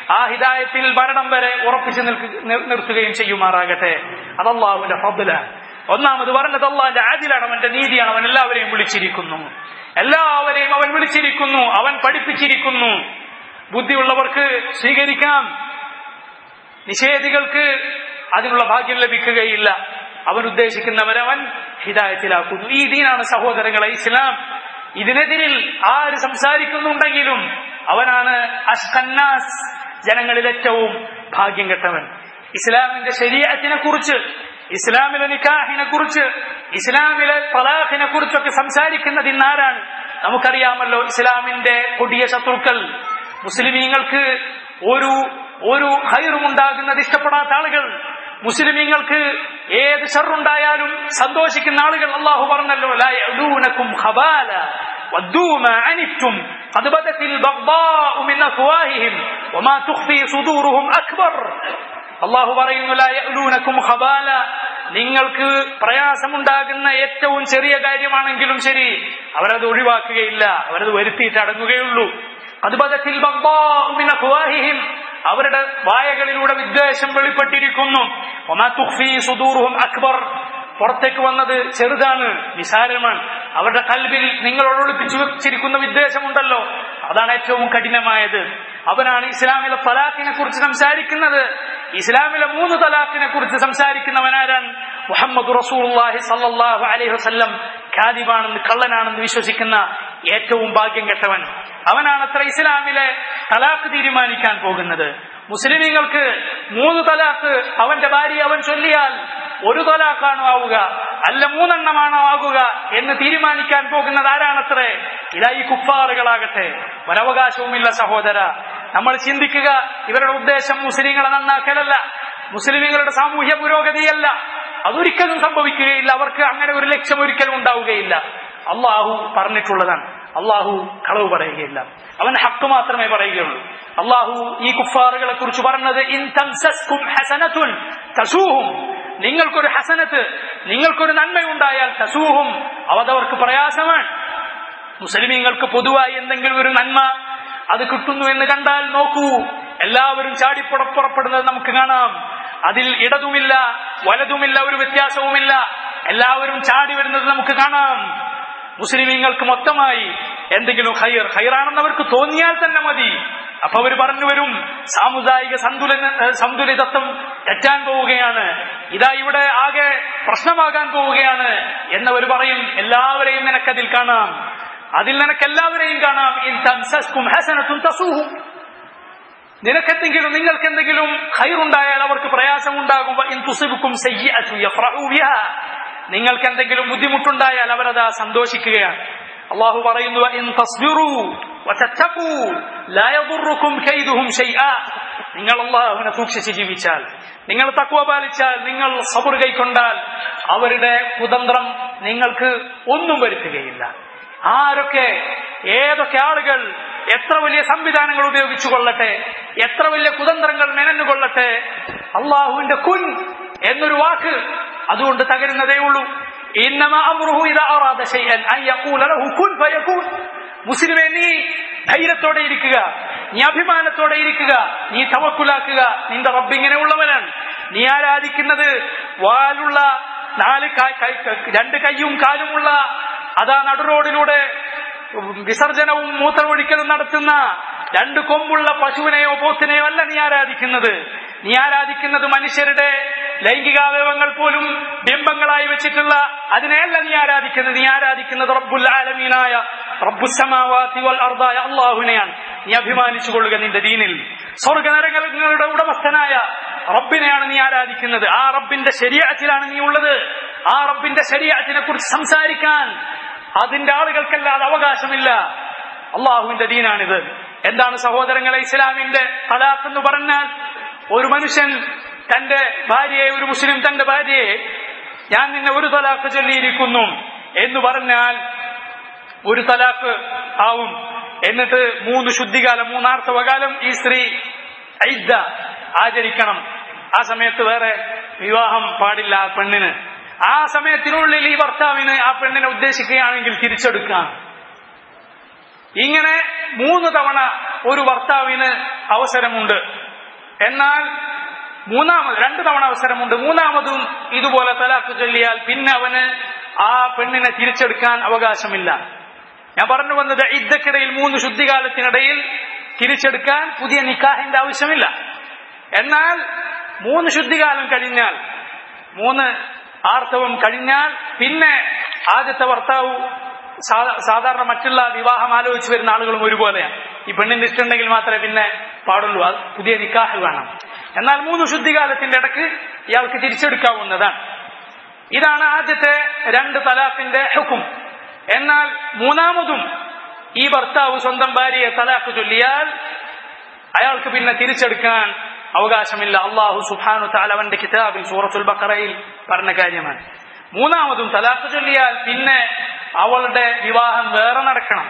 ആ ഹിദായത്തിൽ മരണം വരെ ഉറപ്പിച്ചു നിൽക്ക- നിർ- നിർത്തുകയും ചെയ്യുമാറാകട്ടെ അത് അള്ളാഹുവിന്റെ ഫضല ഒന്നാമത് പറഞ്ഞത് അള്ളാഹിന്റെ ആദിലാണ് അവന്റെ നീതിയാണ് അവൻ എല്ലാവരെയും വിളിച്ചിരിക്കുന്നു എല്ലാവരെയും അവൻ വിളിച്ചിരിക്കുന്നു അവൻ പഠിപ്പിച്ചിരിക്കുന്നു ബുദ്ധിയുള്ളവർക്ക് സ്വീകരിക്കാം നിഷേധികൾക്ക് അതിനുള്ള ഭാഗ്യം ലഭിക്കുകയില്ല അവൻ ഉദ്ദേശിക്കുന്നവരെ അവൻ ഹിദായത്തിലാക്കുന്നു ഈ ദീനാണ് സഹോദരങ്ങളെ ഇസ്ലാം ഇതിനെതിരിൽ ആര് സംസാരിക്കുന്നുണ്ടെങ്കിലും അവനാണ് അഷ്കന്നാസ് ജനങ്ങളിൽ ഏറ്റവും ഭാഗ്യം കെട്ടവൻ ഇസ്ലാമിന്റെ ശരീരത്തിനെ കുറിച്ച് ഇസ്ലാമിലെ നിക്കാഹിനെ കുറിച്ച് ഇസ്ലാമിലെ തലാഖിനെ കുറിച്ചൊക്കെ സംസാരിക്കുന്നത് ഇന്നാരാണ് നമുക്കറിയാമല്ലോ ഇസ്ലാമിന്റെ കൊടിയ ശത്രുക്കൾ മുസ്ലിമീങ്ങൾക്ക് ഒരു ഒരു ഹൈറും ഉണ്ടാകുന്നത് ഇഷ്ടപ്പെടാത്ത ആളുകൾ മുസ്ലിമീങ്ങൾക്ക് ഏത് ഷറുണ്ടായാലും സന്തോഷിക്കുന്ന ആളുകൾ അള്ളാഹു പറഞ്ഞല്ലോ ലാ യഅലൂനകും ഖബാല ودوا ما عنتم قد بدت البغضاء من أفواههم وما تخفي صدورهم أكبر അള്ളാഹു പറയുന്നു ലാ യഅലൂനകും ഖബാല നിങ്ങൾക്ക് പ്രയാസമുണ്ടാകുന്ന ഏറ്റവും ചെറിയ കാര്യമാണെങ്കിലും ശരി അവരത് ഒഴിവാക്കുകയില്ല അവരത് വരുത്തിയിട്ട് അടങ്ങുകയുള്ളൂ അതുപതത്തിൽ അവരുടെ വായകളിലൂടെ വിദ്വേഷം വെളിപ്പെട്ടിരിക്കുന്നു ഒമാ തുഖ്ഫി സുദൂറുഹും അക്ബർ പുറത്തേക്ക് വന്നത് ചെറുതാണ് നിസാരമാണ് അവരുടെ കൽവിൽ നിങ്ങളോട് ഒളിപ്പിച്ചു വെച്ചിരിക്കുന്ന വിദ്വേഷമുണ്ടല്ലോ അതാണ് ഏറ്റവും കഠിനമായത് അവനാണ് ഇസ്ലാമിലെ തലാഖിനെ കുറിച്ച് സംസാരിക്കുന്നത് ഇസ്ലാമിലെ മൂന്ന് തലാഖിനെ കുറിച്ച് സംസാരിക്കുന്നവനാരാണ് മുഹമ്മദ് റസൂലുള്ളാഹി സല്ലല്ലാഹു അലൈഹി വസല്ലം ഖാദിബാണെന്ന് കള്ളനാണെന്ന് വിശ്വസിക്കുന്ന ഏറ്റവും ഭാഗ്യം കെട്ടവൻ അവനാണ് അത്ര ഇസ്ലാമിലെ തലാഖ് തീരുമാനിക്കാൻ പോകുന്നത് മുസ്ലിമീങ്ങൾക്ക് മൂന്ന് തലാഖ് അവന്റെ ഭാര്യ അവൻ ചൊല്ലിയാൽ ഒരു തലാഖാണോ ആവുക അല്ല മൂന്നെണ്ണമാണോ ആകുക എന്ന് തീരുമാനിക്കാൻ പോകുന്നത് ആരാണത്രേ ഇതാ ഈ കുഫാറുകളാകട്ടെ ഒരവകാശവുമില്ല സഹോദര നമ്മൾ ചിന്തിക്കുക ഇവരുടെ ഉദ്ദേശം മുസ്ലിങ്ങളെ നന്നാക്കലല്ല മുസ്ലിമുകളുടെ സാമൂഹ്യ പുരോഗതിയല്ല അതൊരിക്കലും സംഭവിക്കുകയില്ല അവർക്ക് അങ്ങനെ ഒരു ലക്ഷ്യം ഒരിക്കലും ഉണ്ടാവുകയില്ല അള്ളാഹു പറഞ്ഞിട്ടുള്ളതാണ് അള്ളാഹു കളവ് പറയുകയില്ല അവൻ ഹക്ക് മാത്രമേ പറയുകയുള്ളൂ അള്ളാഹു ഈ കുഫാറുകളെ കുറിച്ച് പറഞ്ഞത് ഇൻ തംസസ്കും ഹസനത്തുൻ തസൂഹും നിങ്ങൾക്കൊരു ഹസനത്ത് നിങ്ങൾക്കൊരു നന്മയുണ്ടായാൽ തസൂഹും അവതവർക്ക് പ്രയാസമാണ് മുസ്ലിമീങ്ങൾക്ക് പൊതുവായി എന്തെങ്കിലും ഒരു നന്മ അത് കിട്ടുന്നു എന്ന് കണ്ടാൽ നോക്കൂ എല്ലാവരും ചാടിപ്പുറ പുറപ്പെടുന്നത് നമുക്ക് കാണാം അതിൽ ഇടതുമില്ല വലതുമില്ല ഒരു വ്യത്യാസവുമില്ല എല്ലാവരും ചാടി വരുന്നത് നമുക്ക് കാണാം മുസ്ലിമീങ്ങൾക്ക് മൊത്തമായി എന്തെങ്കിലും ഹൈർ ഹൈറാണെന്ന് അവർക്ക് തോന്നിയാൽ തന്നെ മതി അപ്പൊ അവർ പറഞ്ഞു വരും സാമുദായിക സന്തുലന സന്തുലിതത്വം തെറ്റാൻ പോവുകയാണ് ഇതാ ഇവിടെ ആകെ പ്രശ്നമാകാൻ പോവുകയാണ് എന്നവർ പറയും എല്ലാവരെയും നിനക്കതിൽ കാണാം അതിൽ നിനക്ക് എല്ലാവരെയും കാണാം ഇൻ തംസസ്കും ഹസനത്തും തസൂഹും നിനക്കെന്തെങ്കിലും നിങ്ങൾക്ക് എന്തെങ്കിലും ഹൈറുണ്ടായാൽ അവർക്ക് പ്രയാസമുണ്ടാകും ഇൻ തുസിബുക്കും സയ്യിഅതു യഫ്റഹു ബിഹാ നിങ്ങൾക്ക് എന്തെങ്കിലും ബുദ്ധിമുട്ടുണ്ടായാൽ അവരത് സന്തോഷിക്കുകയാണ് അള്ളാഹു പറയുന്നു ഇൻ തസ്ബിറു വതത്തഖൂ ലാ യദുറുക്കും കൈദുഹും ശൈആ നിങ്ങൾ അള്ളാഹുവിനെ സൂക്ഷിച്ച് ജീവിച്ചാൽ നിങ്ങൾ തക്വ പാലിച്ചാൽ നിങ്ങൾ സബർ കൈക്കൊണ്ടാൽ അവരുടെ കുതന്ത്രം നിങ്ങൾക്ക് ഒന്നും വരുത്തുകയില്ല ആരൊക്കെ ഏതൊക്കെ ആളുകൾ എത്ര വലിയ സംവിധാനങ്ങൾ ഉപയോഗിച്ചു കൊള്ളട്ടെ എത്ര വലിയ കുതന്ത്രങ്ങൾ മെനഞ്ഞുകൊള്ളട്ടെ അള്ളാഹുവിന്റെ കുൻ എന്നൊരു വാക്ക് അതുകൊണ്ട് തകരുന്നതേ ഉള്ളൂ ഇന്നമാ അമ്രുഹു ഇദാ അറാദ ശൈഅൻ അൻ യഖൂല ലഹു കുൻ ഫയകൂൻ മുസ്ലിമേ നീ ധൈര്യത്തോടെ ഇരിക്കുക നീ അഭിമാനത്തോടെ ഇരിക്കുക നീ തവക്കുലാക്കുക നിന്റെ റബ്ബ് ഇങ്ങനെയുള്ളവനാണ് നീ ആരാധിക്കുന്നത് വാലുള്ള നാല് കാ- കൈ- രണ്ട് കൈയും കാലുമുള്ള അതാ നടുറോഡിലൂടെ വിസർജനവും മൂത്രമൊഴിക്കലും നടത്തുന്ന രണ്ട് കൊമ്പുള്ള പശുവിനെയോ പോത്തിനെയോ അല്ല നീ ആരാധിക്കുന്നത് നീ ആരാധിക്കുന്നത് മനുഷ്യരുടെ ലൈംഗികാവയവങ്ങൾ പോലും ബിംബങ്ങളായി വെച്ചിട്ടുള്ള അതിനെയല്ല നീ ആരാധിക്കുന്നത് നീ ആരാധിക്കുന്നത് റബ്ബുൽ ആലമീനായ റബ്ബുസമാവാതി വൽ അർദായ അള്ളാഹുവിനെയാണ് നീ അഭിമാനിച്ചു കൊള്ളുക നിന്റെ ദീനിൽ സ്വർഗനരങ്ങളുടെ ഉടമസ്ഥനായ റബ്ബിനെയാണ് നീ ആരാധിക്കുന്നത് ആ റബ്ബിന്റെ ശരീരത്തിലാണ് നീ ഉള്ളത് ആ റബ്ബിന്റെ ശരീരത്തിനെ കുറിച്ച് സംസാരിക്കാൻ അതിന്റെ ആളുകൾക്കല്ലാതെ അവകാശമില്ല അള്ളാഹുവിന്റെ ദീനാണിത് എന്താണ് സഹോദരങ്ങളെ ഇസ്ലാമിന്റെ തലാഖ് എന്ന് പറഞ്ഞാൽ ഒരു മനുഷ്യൻ തന്റെ ഭാര്യയെ ഒരു മുസ്ലിം തന്റെ ഭാര്യയെ ഞാൻ നിന്നെ ഒരു തലാഖ് ചൊല്ലിയിരിക്കുന്നു എന്ന് പറഞ്ഞാൽ ഒരു തലാഖ് ആവും എന്നിട്ട് മൂന്ന് ശുദ്ധികാലം മൂന്നാർത്തവകാലം ഈ സ്ത്രീ ഐദ്ദ ആചരിക്കണം ആ സമയത്ത് വേറെ വിവാഹം പാടില്ല ആ പെണ്ണിന് ആ സമയത്തിനുള്ളിൽ ഈ ഭർത്താവിന് ആ പെണ്ണിനെ ഉദ്ദേശിക്കുകയാണെങ്കിൽ തിരിച്ചെടുക്കാം ഇങ്ങനെ മൂന്ന് തവണ ഒരു ഭർത്താവിന് അവസരമുണ്ട് എന്നാൽ മൂന്നാമത് രണ്ട് തവണ അവസരമുണ്ട് മൂന്നാമതും ഇതുപോലെ തലാഖ് ചൊല്ലിയാൽ പിന്നെ അവന് ആ പെണ്ണിനെ തിരിച്ചെടുക്കാൻ അവകാശമില്ല ഞാൻ പറഞ്ഞു വന്നത് ഇദ്ദക്കിടയിൽ മൂന്ന് ശുദ്ധികാലത്തിനിടയിൽ തിരിച്ചെടുക്കാൻ പുതിയ നിക്കാഹിന്റെ ആവശ്യമില്ല എന്നാൽ മൂന്ന് ശുദ്ധികാലം കഴിഞ്ഞാൽ മൂന്ന് ആർത്തവം കഴിഞ്ഞാൽ പിന്നെ ആദ്യത്തെ ഭർത്താവ് സാ- സാധാരണ മറ്റുള്ള വിവാഹം ആലോചിച്ച് വരുന്ന ആളുകളും ഒരുപോലെയാണ് ഈ പെണ്ണിന്റെ ഇഷ്ടമുണ്ടെങ്കിൽ മാത്രമേ പിന്നെ പാടുള്ളൂ അത് പുതിയ നിക്കാഹ് വേണം എന്നാൽ മൂന്ന് ശുദ്ധികാലത്തിന്റെ ഇടക്ക് ഇയാൾക്ക് തിരിച്ചെടുക്കാവുന്നതാണ് ഇതാണ് ആദ്യത്തെ രണ്ട് തലാഖിന്റെ ഹുക്കും എന്നാൽ മൂന്നാമതും ഈ ഭർത്താവ് സ്വന്തം ഭാര്യയെ തലാഖ് ചൊല്ലിയാൽ അയാൾക്ക് പിന്നെ തിരിച്ചെടുക്കാൻ അവകാശമില്ല അള്ളാഹു സുഹാനു താലവന്റെ കിതാബിൽ സൂറത്തുൽ ബക്കറയിൽ പറഞ്ഞ കാര്യമാണ് മൂന്നാമതും തലാഖ് ചൊല്ലിയാൽ പിന്നെ അവളുടെ വിവാഹം വേറെ നടക്കണം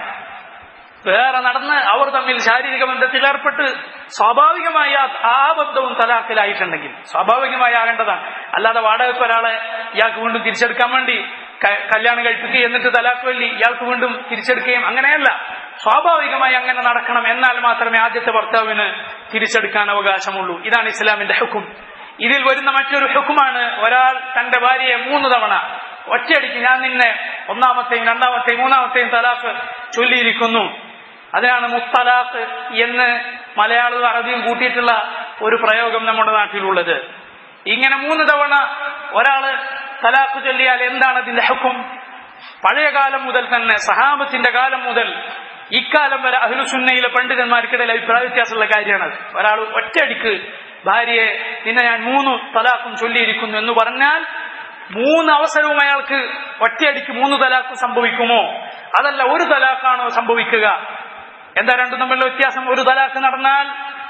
വേറെ നടന്ന് അവർ തമ്മിൽ ശാരീരിക ബന്ധത്തിൽ ഏർപ്പെട്ട് സ്വാഭാവികമായി ആ- ആ ബന്ധവും തലാഖിലായിട്ടുണ്ടെങ്കിൽ സ്വാഭാവികമായി ആകേണ്ടതാണ് അല്ലാതെ വാടകയ്ക്ക് ഒരാളെ ഇയാൾക്ക് വീണ്ടും തിരിച്ചെടുക്കാൻ വേണ്ടി ക- കല്യാണം കഴിപ്പിക്കുക എന്നിട്ട് തലാഖ് വല്ലി ഇയാൾക്ക് വീണ്ടും തിരിച്ചെടുക്കുകയും അങ്ങനെയല്ല സ്വാഭാവികമായി അങ്ങനെ നടക്കണം എന്നാൽ മാത്രമേ ആദ്യത്തെ ഭർത്താവിന് തിരിച്ചെടുക്കാൻ അവകാശമുള്ളൂ ഇതാണ് ഇസ്ലാമിന്റെ ഹുക്കും ഇതിൽ വരുന്ന മറ്റൊരു ഹുക്കുമാണ് ഒരാൾ തന്റെ ഭാര്യയെ മൂന്ന് തവണ ഒറ്റയടിക്ക് ഞാൻ നിന്നെ ഒന്നാമത്തെയും രണ്ടാമത്തെയും മൂന്നാമത്തെയും തലാഖ് ചൊല്ലിയിരിക്കുന്നു അതിനാണ് മുത്തലാഖ് എന്ന് മലയാളവും അറബിയും കൂട്ടിയിട്ടുള്ള ഒരു പ്രയോഗം നമ്മുടെ നാട്ടിലുള്ളത് ഇങ്ങനെ മൂന്ന് തവണ ഒരാള് തലാഖ് ചൊല്ലിയാൽ എന്താണ് അതിന്റെ ഹുക്കും പഴയ കാലം മുതൽ തന്നെ സഹാബത്തിന്റെ കാലം മുതൽ ഇക്കാലം വരെ അഖിലുസുന്നയിലെ പണ്ഡിതന്മാർക്കിടയിൽ അഭിപ്രായ വ്യത്യാസമുള്ള കാര്യമാണ് ഒരാൾ ഒറ്റയടിക്ക് ഭാര്യയെ നിന്നെ ഞാൻ മൂന്ന് തലാഖും ചൊല്ലിയിരിക്കുന്നു എന്ന് പറഞ്ഞാൽ മൂന്ന് അവസരവും അയാൾക്ക് ഒറ്റയടിക്ക് മൂന്ന് തലാഖ് സംഭവിക്കുമോ അതല്ല ഒരു തലാഖാണോ സംഭവിക്കുക എന്താ രണ്ടും തമ്മിലുള്ള വ്യത്യാസം ഒരു തലാഖ് നടന്നാൽ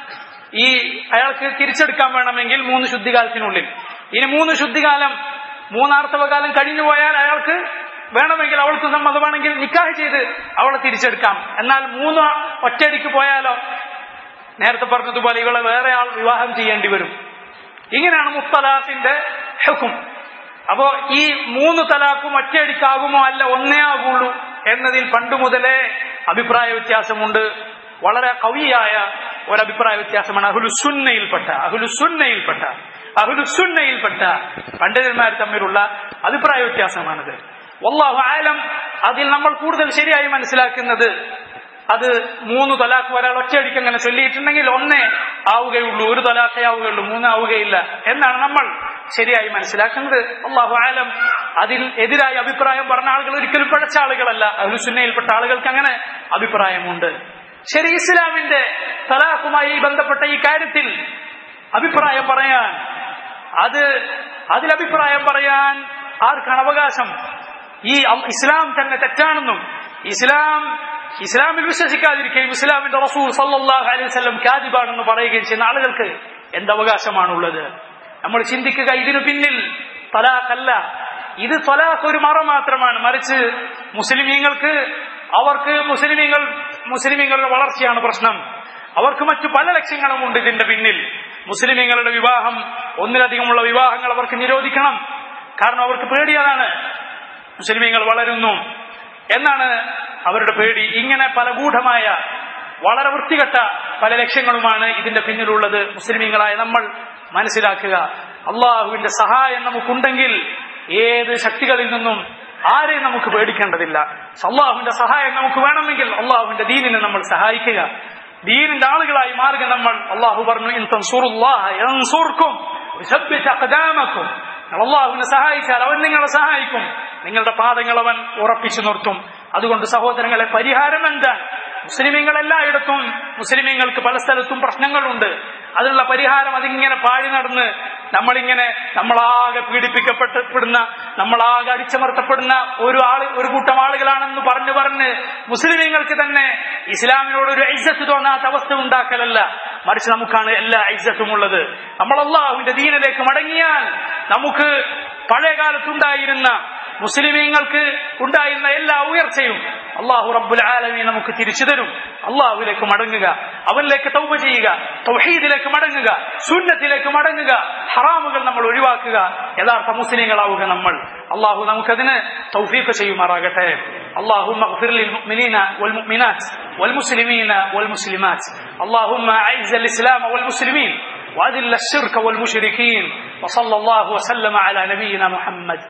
ഈ അയാൾക്ക് തിരിച്ചെടുക്കാൻ വേണമെങ്കിൽ മൂന്ന് ശുദ്ധികാലത്തിനുള്ളിൽ ഇനി മൂന്ന് ശുദ്ധികാലം മൂന്നാർത്തവകാലം കഴിഞ്ഞു പോയാൽ അയാൾക്ക് വേണമെങ്കിൽ അവൾക്ക് സമ്മതമാണെങ്കിൽ നിക്കാഹ് ചെയ്ത് അവളെ തിരിച്ചെടുക്കാം എന്നാൽ മൂന്ന് ഒറ്റയടിക്ക് പോയാലോ നേരത്തെ പറഞ്ഞതുപോലെ ഇവളെ വേറെ ആൾ വിവാഹം ചെയ്യേണ്ടി വരും ഇങ്ങനെയാണ് മുത്തലാഖിന്റെ ഹുക്കും അപ്പോ ഈ മൂന്ന് തലാഖും ഒറ്റയടിക്കാകുമോ അല്ല ഒന്നേ ആകുള്ളൂ എന്നതിൽ പണ്ട് മുതലേ അഭിപ്രായ വ്യത്യാസമുണ്ട് വളരെ കവിയായ ഒരഭിപ്രായ വ്യത്യാസമാണ് അഹുലുസുന്നയിൽപ്പെട്ട അഹുലുസുന്നയിൽപ്പെട്ട അഹുലുസുന്നയിൽപ്പെട്ട പണ്ഡിതന്മാർ തമ്മിലുള്ള അഭിപ്രായ വ്യത്യാസമാണിത് വല്ലാഹു ആലം അതിൽ നമ്മൾ കൂടുതൽ ശരിയായി മനസ്സിലാക്കുന്നത് അത് മൂന്ന് തലാഖ് ഒരാൾ ഒറ്റയടിക്ക് അങ്ങനെ ചൊല്ലിയിട്ടുണ്ടെങ്കിൽ ഒന്നേ ആവുകയുള്ളൂ ഒരു തലാഖേ ആവുകയുള്ളൂ മൂന്ന് ആവുകയില്ല എന്നാണ് നമ്മൾ ശരിയായി മനസ്സിലാക്കുന്നത് അള്ളാഹു ആലം അതിൽ എതിരായ അഭിപ്രായം പറഞ്ഞ ആളുകൾ ഒരിക്കലും പിഴച്ച ആളുകളല്ല അഹ്ലുസുന്നയിൽപ്പെട്ട ആളുകൾക്ക് അങ്ങനെ അഭിപ്രായമുണ്ട് ശരി ഇസ്ലാമിന്റെ തലാഖുമായി ബന്ധപ്പെട്ട ഈ കാര്യത്തിൽ അഭിപ്രായം പറയാൻ അത് അതിൽ അഭിപ്രായം പറയാൻ ആർക്കാണ് അവകാശം ഈ അൽ- ഇസ്ലാം തന്നെ തെറ്റാണെന്നും ഇസ്ലാം ഇസ്ലാമിൽ വിശ്വസിക്കാതിരിക്കുകയും ഇസ്ലാമിന്റെ റസൂൽ സല്ലല്ലാഹു അലൈഹി വസല്ലം കാദിബാണെന്ന് പറയുകയും ചെയ്യുന്ന ആളുകൾക്ക് എന്തവകാശമാണുള്ളത് നമ്മൾ ചിന്തിക്കുക ഇതിനു പിന്നിൽ തലാഖല്ല ഇത് തലാഖ് ഒരു മറ മാത്രമാണ് മറിച്ച് മുസ്ലിമീങ്ങൾക്ക് അവർക്ക് മുസ്ലിമീങ്ങൾ മുസ്ലിമീങ്ങളുടെ വളർച്ചയാണ് പ്രശ്നം അവർക്ക് മറ്റു പല ലക്ഷ്യങ്ങളുമുണ്ട് ഇതിന്റെ പിന്നിൽ മുസ്ലിമീങ്ങളുടെ വിവാഹം ഒന്നിലധികമുള്ള വിവാഹങ്ങൾ അവർക്ക് നിരോധിക്കണം കാരണം അവർക്ക് പേടിയതാണ് മുസ്ലിമീങ്ങൾ വളരുന്നു എന്നാണ് അവരുടെ പേടി ഇങ്ങനെ പല ഗൂഢമായ വളരെ വൃത്തികെട്ട പല ലക്ഷ്യങ്ങളുമാണ് ഇതിന്റെ പിന്നിലുള്ളത് മുസ്ലിമീങ്ങളായ നമ്മൾ മനസ്സിലാക്കുക അള്ളാഹുവിന്റെ സഹായം നമുക്കുണ്ടെങ്കിൽ ഏത് ശക്തികളിൽ നിന്നും ആരെയും നമുക്ക് പേടിക്കേണ്ടതില്ല അള്ളാഹുവിന്റെ സഹായം നമുക്ക് വേണമെങ്കിൽ അള്ളാഹുവിന്റെ ദീനിനെ നമ്മൾ സഹായിക്കുക ദീനിന്റെ ആളുകളായി മാറുക നമ്മൾ അള്ളാഹു പറഞ്ഞു ഇൻ തൻസുറുല്ലാഹ യൻസുർക്കും വയുസബ്ബിത് അഖ്ദാമക്കും നിങ്ങൾ അള്ളാഹുവിനെ സഹായിച്ചാൽ അവൻ നിങ്ങളെ സഹായിക്കും നിങ്ങളുടെ പാദങ്ങൾ അവൻ ഉറപ്പിച്ചു നിർത്തും അതുകൊണ്ട് സഹോദരങ്ങളെ പരിഹാരം എന്താണ് മുസ്ലിമീങ്ങൾ എല്ലായിടത്തും മുസ്ലിമീങ്ങൾക്ക് പല സ്ഥലത്തും പ്രശ്നങ്ങളുണ്ട് അതിനുള്ള പരിഹാരം അതിങ്ങനെ പാടി നടന്ന് നമ്മളിങ്ങനെ നമ്മളാകെ പീഡിപ്പിക്കപ്പെട്ടപ്പെടുന്ന നമ്മളാകെ അടിച്ചമർത്തപ്പെടുന്ന ഒരു ആള് ഒരു കൂട്ടം ആളുകളാണെന്ന് പറഞ്ഞു പറഞ്ഞ് മുസ്ലിമീങ്ങൾക്ക് തന്നെ ഇസ്ലാമിനോട് ഒരു ഐസത്ത് തോന്നാത്ത അവസ്ഥ ഉണ്ടാക്കലല്ല മറിച്ച് നമുക്കാണ് എല്ലാ ഐസത്തും ഉള്ളത് നമ്മൾ അള്ളാഹുവിന്റെ ദീനിലേക്ക് മടങ്ങിയാൽ നമുക്ക് പഴയ കാലത്തുണ്ടായിരുന്ന മുസ്ലിമീങ്ങൾക്ക് ഉണ്ടായിരുന്ന എല്ലാ ഉയർച്ചയും അള്ളാഹു റബ്ബുൽ ആലമീ നമുക്ക് തിരിച്ചു തരും അള്ളാഹുവിലേക്ക് മടങ്ങുക അവനിലേക്ക് തൗബ ചെയ്യുക തൗഹീദിലേക്ക് മടങ്ങുക സുന്നത്തിലേക്ക് മടങ്ങുക ഹറാമുകൾ നമ്മൾ ഒഴിവാക്കുക യഥാർത്ഥ മുസ്ലിങ്ങളാവുക നമ്മൾ അള്ളാഹു നമുക്കതിന് തൗഫീഖ് ചെയ്യുമാറാകട്ടെ اللهم اغفر للمؤمنين والمؤمنات والمسلمين والمسلمات اللهم اعز الاسلام والمسلمين وأذل الشرك والمشركين وصلى الله وسلم على نبينا محمد